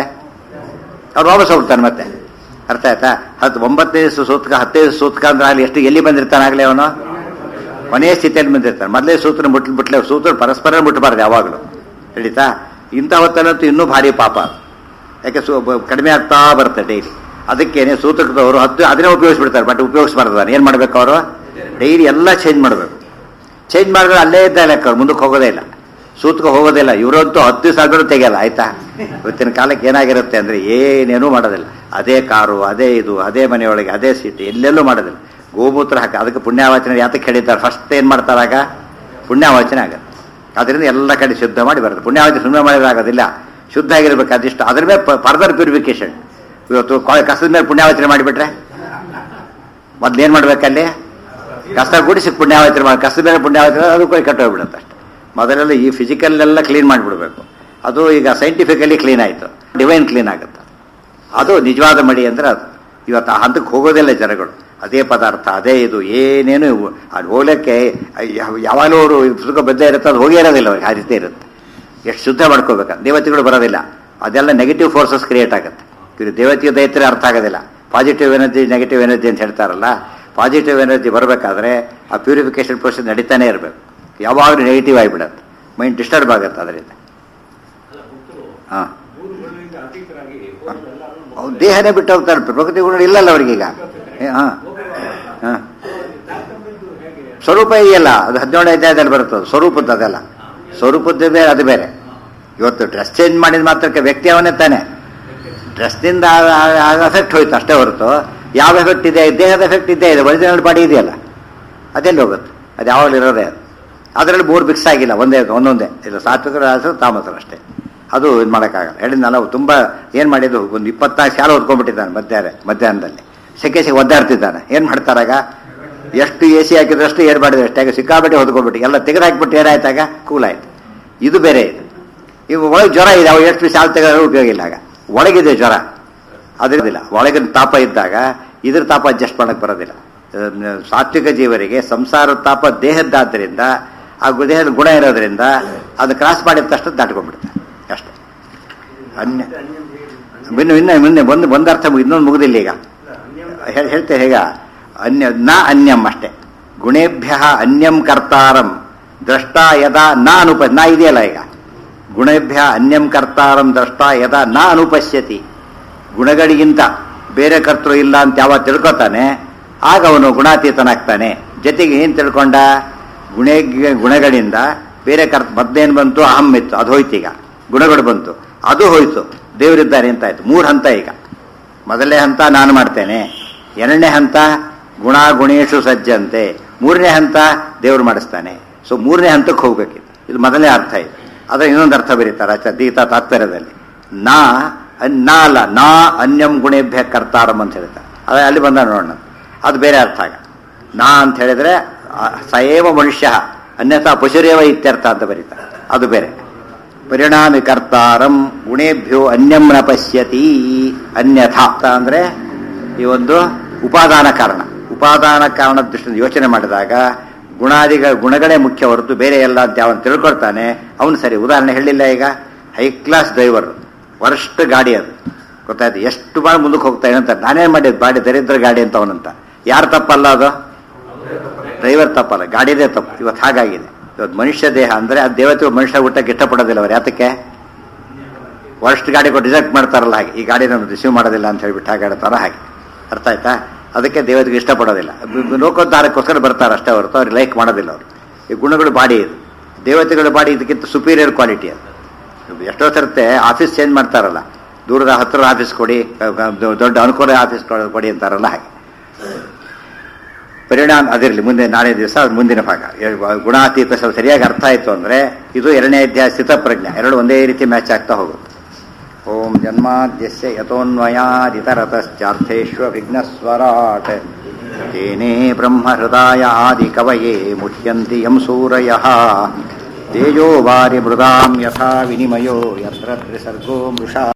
ಅವ್ರು ವಾಪಸ್ ಹೋಗ್ತಾನೆ ಮತ್ತೆ ಅರ್ಥ ಆಯ್ತಾ ಹತ್ತು ಒಂಬತ್ತನೇ ಸೂತ್ಕ ಹತ್ತೈದು ಸೂತ್ಕ ಅಂದ್ರೆ ಅಲ್ಲಿ ಎಷ್ಟು ಎಲ್ಲಿ ಬಂದಿರ್ತಾನೆ ಆಗ್ಲೇ ಅವನು ಕೊನೆಯ ಸ್ಥಿತಿಯಲ್ಲಿ ಬಂದಿರ್ತಾನೆ ಮೊದಲೇ ಸೂತ್ರ ಮುಟ್ಲಿ ಬಿಟ್ಲೆ ಸೂತ್ರ ಪರಸ್ಪರ ಮುಟ್ಟಬಾರ್ದು ಯಾವಾಗಲೂ ಹೇಳಿತಾ ಇಂಥ ಹೊತ್ತಲ್ಲಂತೂ ಇನ್ನೂ ಭಾರಿ ಪಾಪ ಯಾಕೆ ಸು ಬ- ಕಡಿಮೆ ಆಗ್ತಾ ಬರುತ್ತೆ ಡೈಲಿ ಅದಕ್ಕೇನೆ ಸೂತ್ರಕದವರು ಹತ್ತು ಅದನ್ನೇ ಉಪಯೋಗಿಸ್ಬಿಡ್ತಾರೆ ಬಟ್ ಉಪಯೋಗಿಸ್ಬಾರ್ದು ಏನು ಮಾಡ್ಬೇಕು ಅವರು ಡೈಲಿ ಎಲ್ಲ ಚೇಂಜ್ ಮಾಡಬೇಕು ಚೇಂಜ್ ಮಾಡಿದ್ರೆ ಅಲ್ಲೇ ಇದ್ದ ಲೆಕ್ಕ ಅವ್ರು ಮುಂದಕ್ಕೆ ಹೋಗೋದೇ ಇಲ್ಲ ಸೂತ್ಕ ಹೋಗೋದೇ ಇಲ್ಲ ಇವರಂತೂ ಹತ್ತು ದಿವಸ ಆದ್ರೂ ತೆಗಿಯಲ್ಲ ಆಯ್ತಾ ಇವತ್ತಿನ ಕಾಲಕ್ಕೆ ಏನಾಗಿರುತ್ತೆ ಅಂದ್ರೆ ಏನೇನೂ ಮಾಡೋದಿಲ್ಲ ಅದೇ ಕಾರು ಅದೇ ಇದು ಅದೇ ಮನೆಯೊಳಗೆ ಅದೇ ಸೀಟ್ ಎಲ್ಲೆಲ್ಲೂ ಮಾಡೋದಿಲ್ಲ ಗೋಮೂತ್ರ ಹಾಕಿ ಅದಕ್ಕೆ ಪುಣ್ಯಾವಾಚನೆ ಯಾತಕ್ಕೆ ಹೇಳಿದ್ದಾರೆ ಫಸ್ಟ್ ಏನು ಮಾಡ್ತಾರಾಗ ಪುಣ್ಯಾವಾಚನೆ ಆಗತ್ತೆ ಅದರಿಂದ ಎಲ್ಲ ಕಡೆ ಶುದ್ಧ ಮಾಡಿ ಬರುತ್ತೆ ಪುಣ್ಯಾವಾಚನೆ ಸುಮ್ಮನೆ ಮಾಡಿದ್ರೆ ಆಗೋದಿಲ್ಲ ಶುದ್ಧ ಆಗಿರ್ಬೇಕು ಅದಿಷ್ಟು ಅದ್ರ ಮೇಲೆ ಫರ್ದರ್ ಪ್ಯೂರಿಫಿಕೇಶನ್ ಇವತ್ತು ಕೊ- ಕಸದ ಮೇಲೆ ಪುಣ್ಯಾವಾಚನೆ ಮಾಡಿಬಿಟ್ರೆ ಮೊದ್ಲೇನ್ ಮಾಡ್ಬೇಕಲ್ಲಿ ಕಸ ಗುಡಿಸಿ ಪುಣ್ಯಾವಚನೆ ಮಾಡಿ ಕಸದ ಮೇಲೆ ಪುಣ್ಯಾವಚನೆ ಅದು ಕೂಡ ಕೆಟ್ಟೋಗ್ಬಿಡುತ್ತೆ ಅಷ್ಟೇ ಮೊದಲೆಲ್ಲ ಈ ಫಿಸಿಕಲ್ ಎಲ್ಲ ಕ್ಲೀನ್ ಮಾಡಿಬಿಡ್ಬೇಕು ಅದು ಈಗ ಸೈಂಟಿಫಿಕಲಿ ಕ್ಲೀನ್ ಆಯಿತು ಡಿವೈನ್ ಕ್ಲೀನ್ ಆಗುತ್ತೆ ಅದು ನಿಜವಾದ ಮಡಿ ಅಂದ್ರೆ ಅದು ಇವತ್ತು ಆ ಹಂತಕ್ಕೆ ಹೋಗೋದಿಲ್ಲ ಜನಗಳು ಅದೇ ಪದಾರ್ಥ ಅದೇ ಇದು ಏನೇನು ಇವು ಅದು ಹೋಗ್ಲಿಕ್ಕೆ ಯಾವ- ಯಾವಾಗಲೂ ಅವರು ಸುಖ ಬದ್ಧ ಇರುತ್ತೆ ಅದು ಹೋಗೇ ಇರೋದಿಲ್ಲ ಅವ್ರಿಗೆ ಆ ರೀತಿ ಇರುತ್ತೆ ಎಷ್ಟು ಶುದ್ಧ ಮಾಡ್ಕೋಬೇಕು ದೇವತೆಗಳು ಬರೋದಿಲ್ಲ ಅದೆಲ್ಲ ನೆಗೆಟಿವ್ ಫೋರ್ಸಸ್ ಕ್ರಿಯೇಟ್ ಆಗುತ್ತೆ ಇವರು ದೇವತೆಯ ದೈತ್ಯ ಅರ್ಥ ಆಗೋದಿಲ್ಲ ಪಾಸಿಟಿವ್ ಎನರ್ಜಿ ನೆಗೆಟಿವ್ ಎನರ್ಜಿ ಅಂತ ಹೇಳ್ತಾರಲ್ಲ ಪಾಸಿಟಿವ್ ಎನರ್ಜಿ ಬರಬೇಕಾದ್ರೆ ಆ ಪ್ಯೂರಿಫಿಕೇಶನ್ ಪ್ರೊಸೆಸ್ ನಡೀತಾನೆ ಇರಬೇಕು ಯಾವಾಗಲೂ ನೆಗೆಟಿವ್ ಆಗಿಬಿಡುತ್ತೆ ಮೈಂಡ್ ಡಿಸ್ಟರ್ಬ್ ಆಗುತ್ತೆ ಅದರಿಂದ ಹಾಂ ಅವ್ರು ದೇಹನೇ ಬಿಟ್ಟು ಹೋಗ್ತಾರೆ ಪ್ರಕೃತಿ ಗುಣ ಇಲ್ಲಲ್ಲ ಅವ್ರಿಗೀಗ ಹಾಂ ಹಾಂ ಸ್ವರೂಪ ಇದೆಯಲ್ಲ ಅದು ಹದಿನೇಳು ಅಧ್ಯಾಯದಲ್ಲಿ ಬರುತ್ತದೆ ಸ್ವರೂಪದ್ದು ಅದೆಲ್ಲ ಸ್ವರೂಪದ್ದು ಬೇರೆ ಅದು ಬೇರೆ ಇವತ್ತು ಡ್ರೆಸ್ ಚೇಂಜ್ ಮಾಡಿದ ಮಾತ್ರಕ್ಕೆ ವ್ಯಕ್ತಿ ಅವನೇ ತಾನೆ ಡ್ರೆಸ್ನಿಂದ ಎಫೆಕ್ಟ್ ಹೋಯ್ತು ಅಷ್ಟೇ ಹೊರತು ಯಾವ ಎಫೆಕ್ಟ್ ಇದೆ ದೇಹದ ಎಫೆಕ್ಟ್ ಇದ್ದೇ ಇದೆ ಒರಿಜಿನಲ್ ಬಾಡಿ ಇದೆಯಲ್ಲ ಅದೆಲ್ಲಿ ಹೋಗುತ್ತೆ ಅದು ಯಾವಾಗಲೂ ಇರೋದೇ ಅದು ಅದರಲ್ಲಿ ಮೂರು ಮಿಕ್ಸ್ ಆಗಿಲ್ಲ ಒಂದೇ ಒಂದೊಂದೇ ಇಲ್ಲ ಸಾತ್ವಿಕರ ರಾಜರು ತಾಮಸರು ಅಷ್ಟೇ ಅದು ಇದು ಮಾಡೋಕ್ಕಾಗಲ್ಲ ಹೇಳಿದ್ನಲ್ಲ ಅವು ತುಂಬ ಏನು ಮಾಡಿದ್ದು ಒಂದು ಇಪ್ಪತ್ನಾಲ್ಕು ಶಾಲೆ ಓದ್ಕೊಂಡ್ಬಿಟ್ಟಿದ್ದಾನೆ ಮಧ್ಯಾಹ್ನ ಮಧ್ಯಾಹ್ನದಲ್ಲಿ ಸೆಕೆ ಸೆಕೆ ಒದ್ದಾಡ್ತಿದ್ದಾನೆ ಏನು ಮಾಡ್ತಾರಾಗ ಎಷ್ಟು ಎ ಸಿ ಹಾಕಿದ್ರಷ್ಟು ಏನು ಮಾಡಿದ್ರೆ ಅಷ್ಟಾಗ ಸಿಕ್ಕಾಬಿಟ್ಟು ಹೊದ್ಕೊಂಡ್ಬಿಟ್ಟು ಎಲ್ಲ ತೆಗೆದು ಹಾಕ್ಬಿಟ್ಟು ಏನಾಯ್ತಾಗ ಕೂಲ್ ಆಯ್ತು ಇದು ಬೇರೆ ಇದು ಇವು ಒಳಗೆ ಜ್ವರ ಇದೆ ಅವು ಎಷ್ಟು ಶಾಲೆ ತೆಗೆದ್ರೆ ಉಪಯೋಗ ಇಲ್ಲ ಆಗ ಒಳಗಿದೆ ಜ್ವರ ಅದಿರೋದಿಲ್ಲ ಒಳಗಿನ ತಾಪ ಇದ್ದಾಗ ಇದ್ರ ತಾಪ ಅಡ್ಜಸ್ಟ್ ಮಾಡಕ್ಕೆ ಬರೋದಿಲ್ಲ ಅಹ್, ಸಾತ್ವಿಕ ಜೀವರಿಗೆ ಸಂಸಾರ ತಾಪ ದೇಹದ್ದಾದ್ದರಿಂದ ಆ ಗು- ದೇಹದ ಗುಣ ಇರೋದ್ರಿಂದ ಅದು ಕ್ರಾಸ್ ಮಾಡಿದ ತಕ್ಷಣ ದಾಟ್ಕೊಂಡ್ಬಿಡುತ್ತೆ ಅಷ್ಟೇ ಅನ್ಯ ಇನ್ನು ಇನ್ನು ಮುಂದೆ ಒಂದು ಒಂದು ಅರ್ಥ ಮುಗಿ- ಇನ್ನೊಂದು ಮುಗಿದಿಲ್ಲ ಈಗ ಹೇಳ್- ಹೇಳ್ತೇವೆ ಹೇಗ ಅನ್ಯ ನ ಅನ್ಯಂ ಅಷ್ಟೇ ಗುಣೇಭ್ಯ ಅನ್ಯಂ ಕರ್ತಾರಂ ದ್ರಷ್ಟ ಯದಾ ನ ಅನುಪ ನ ಇದೆಯಲ್ಲ ಈಗ ಗುಣೇಭ್ಯ ಅನ್ಯಂ ಕರ್ತಾರಂ ದ್ರಷ್ಟ ಯದಾ ನ ಅನುಪಶ್ಯತಿ ಗುಣಗಳಿಗಿಂತ ಬೇರೆ ಕರ್ತೃ ಇಲ್ಲ ಅಂತ ಯಾವ ತಿಳ್ಕೊತಾನೆ ಆಗ ಅವನು ಗುಣಾತೀತನಾಗ್ತಾನೆ ಜೊತೆಗೆ ಏನ್ ತಿಳ್ಕೊಂಡ ಗುಣ ಗುಣಗಳಿಂದ ಬೇರೆ ಕರ್ತ ಮದ್ದೇನು ಬಂತು ಅಹಂ ಇತ್ತು ಅದು ಹೋಯ್ತು ಈಗ ಗುಣಗಳು ಬಂತು ಅದು ಹೋಯ್ತು ದೇವರಿದ್ದಾರೆ ಅಂತ ಆಯ್ತು ಮೂರು ಹಂತ ಈಗ ಮೊದಲನೇ ಹಂತ ನಾನು ಮಾಡ್ತೇನೆ ಎರಡನೇ ಹಂತ ಗುಣ ಗುಣೇಶು ಸಜ್ಜಂತೆ ಮೂರನೇ ಹಂತ ದೇವರು ಮಾಡಿಸ್ತಾನೆ ಸೊ ಮೂರನೇ ಹಂತಕ್ಕೆ ಹೋಗ್ಬೇಕಿತ್ತು ಇದು ಮೊದಲನೇ ಅರ್ಥ ಇದು ಅದರ ಇನ್ನೊಂದು ಅರ್ಥ ಬರೀತಾರೆ ಆಚೆ ಗೀತಾ ತಾತ್ಪರ್ಯದಲ್ಲಿ ನಾ ಅನ್- ನಾ ಅಲ್ಲ ನಾ ಅನ್ಯಂ ಗುಣೇಭ್ಯ ಕರ್ತಾರಂ ಅಂತ ಹೇಳ್ತಾರೆ ಅದ ಅಲ್ಲಿ ಬಂದ ನೋಡೋಣ ಅದು ಬೇರೆ ಅರ್ಥ ಆಗ ನಾ ಅಂತ ಹೇಳಿದ್ರೆ ಆ, ಸಯೇವ ಮನುಷ್ಯ ಅನ್ಯಥಾ ಪಶುರೇವ ಇತ್ಯರ್ಥ ಅಂತ ಬರೀತಾರೆ ಅದು ಬೇರೆ ಪರಿಣಾಮಿ ಕರ್ತಾರಂ ಗುಣೇಭ್ಯೋ ಅನ್ಯಂ ನ ಪಶ್ಯತಿ ಅನ್ಯಥಾ ಅಂತ ಅಂದ್ರೆ ಈ ಒಂದು ಉಪಾದಾನ ಕಾರಣ ಉಪಾದಾನ ಕಾರಣ ದೃಷ್ಟಿಯಿಂದ ಯೋಚನೆ ಮಾಡಿದಾಗ ಗುಣಾದಿಗ ಗುಣಗಳೇ ಮುಖ್ಯ ಹೊರತು ಬೇರೆ ಎಲ್ಲ ಅಂತ ಅವನು ತಿಳ್ಕೊಳ್ತಾನೆ ಅವನು ಸರಿ ಉದಾಹರಣೆ ಹೇಳಿಲ್ಲ ಈಗ ಹೈ ಕ್ಲಾಸ್ ಡ್ರೈವರ್ ವರ್ಸ್ಟ್ ಗಾಡಿ ಅದು ಗೊತ್ತಾಯ್ತು ಎಷ್ಟು ಬಾಳ ಮುಂದಕ್ಕೆ ಹೋಗ್ತಾ ಏನಂತ ನಾನೇನ್ ಮಾಡಿದ್ ಬಾಡಿ ದರಿದ್ರ ಗಾಡಿ ಅಂತ ಅವನಂತ ಯಾರು ತಪ್ಪಲ್ಲ ಅದು ಡ್ರೈವರ್ ತಪ್ಪಲ್ಲ ಗಾಡಿದೇ ತಪ್ಪು ಇವತ್ತು ಹಾಗಾಗಿದೆ ಇವತ್ತು ಮನುಷ್ಯ ದೇಹ ಅಂದ್ರೆ ಆ ದೇವತೆ ಮನುಷ್ಯ ಊಟಕ್ಕೆ ಇಷ್ಟಪಡೋದಿಲ್ಲ ಅವ್ರು ಯಾತಕ್ಕೆ ವರ್ಸ್ಟ್ ಗಾಡಿ ಕೊಟ್ಟು ರಿಜೆಕ್ಟ್ ಮಾಡ್ತಾರಲ್ಲ ಹಾಗೆ ಈ ಗಾಡಿ ನಮ್ಗೆ ರಿಸೀವ್ ಮಾಡೋದಿಲ್ಲ ಅಂತ ಹೇಳ್ಬಿಟ್ಟು ಹಾಗೆ ಹೇಳ್ತಾರ ಹಾಗೆ ಅರ್ಥ ಆಯ್ತಾ ಅದಕ್ಕೆ ದೇವತೆಗೆ ಇಷ್ಟಪಡೋದಿಲ್ಲ ಲೋಕೋದ್ಧಾರಕ್ಕೋಸ್ಕರ ಬರ್ತಾರೆ ಅಷ್ಟೇ ಹೊರತು ಅವ್ರಿಗೆ ಲೈಕ್ ಮಾಡೋದಿಲ್ಲ ಅವರು ಈ ಗುಣಗಳು ಬಾಡಿ ಇದು ದೇವತೆಗಳ ಬಾಡಿ ಇದಕ್ಕಿಂತ ಸುಪೀರಿಯರ್ ಕ್ವಾಲಿಟಿ ಅದು ಎಷ್ಟೋ ಸರ್ತೆ ಆಫೀಸ್ ಚೇಂಜ್ ಮಾಡ್ತಾರಲ್ಲ ದೂರದ ಹತ್ತಿರ ಆಫೀಸ್ ಕೊಡಿ ಅಹ್, ಅಹ್, ದೊಡ್ಡ ಅನುಕೂಲ ಆಫೀಸ್ ಕೊಡಿ ಅಂತಾರಲ್ಲ ಹಾಗೆ ಪರಿಣಾಮ ಅದಿರಲಿ ಮುಂದೆ ನಾಳೆ ದಿವಸ ಅದು ಮುಂದಿನ ಭಾಗ ಎ- ಗುಣಾತೀತ ಸ್ವಲ್ಪ ಸರಿಯಾಗಿ ಅರ್ಥ ಆಯಿತು ಅಂದ್ರೆ ಇದು ಎರಡನೇ ಅಧ್ಯಾಯ ಸ್ಥಿತಪ್ರಜ್ಞೆ ಎರಡು ಒಂದೇ ರೀತಿ ಮ್ಯಾಚ್ ಆಗ್ತಾ ಹೋಗುತ್ತೆ ಓಂ ಜನ್ಮಾದ್ಯಸ್ಯ ಯತೋನ್ವಯಾದಿತರತಶ್ಚಾರ್ಥೇಶ್ವ ವಿಘ್ನಸ್ವರಾಟ್ ತೇನೇ ಬ್ರಹ್ಮಹೃದಾಯ ಆದಿ ಕವಯೇ ಮುಹ್ಯಂತಿ ಯಂ ಸೂರಯಃ ತೇಜೋ ವಾರಿ ಮೃದಾಂ ಯಥಾ ವಿನಿಮಯೋ ಯತ್ರ ತ್ರಿಸರ್ಗೋ ಮೃಷಾ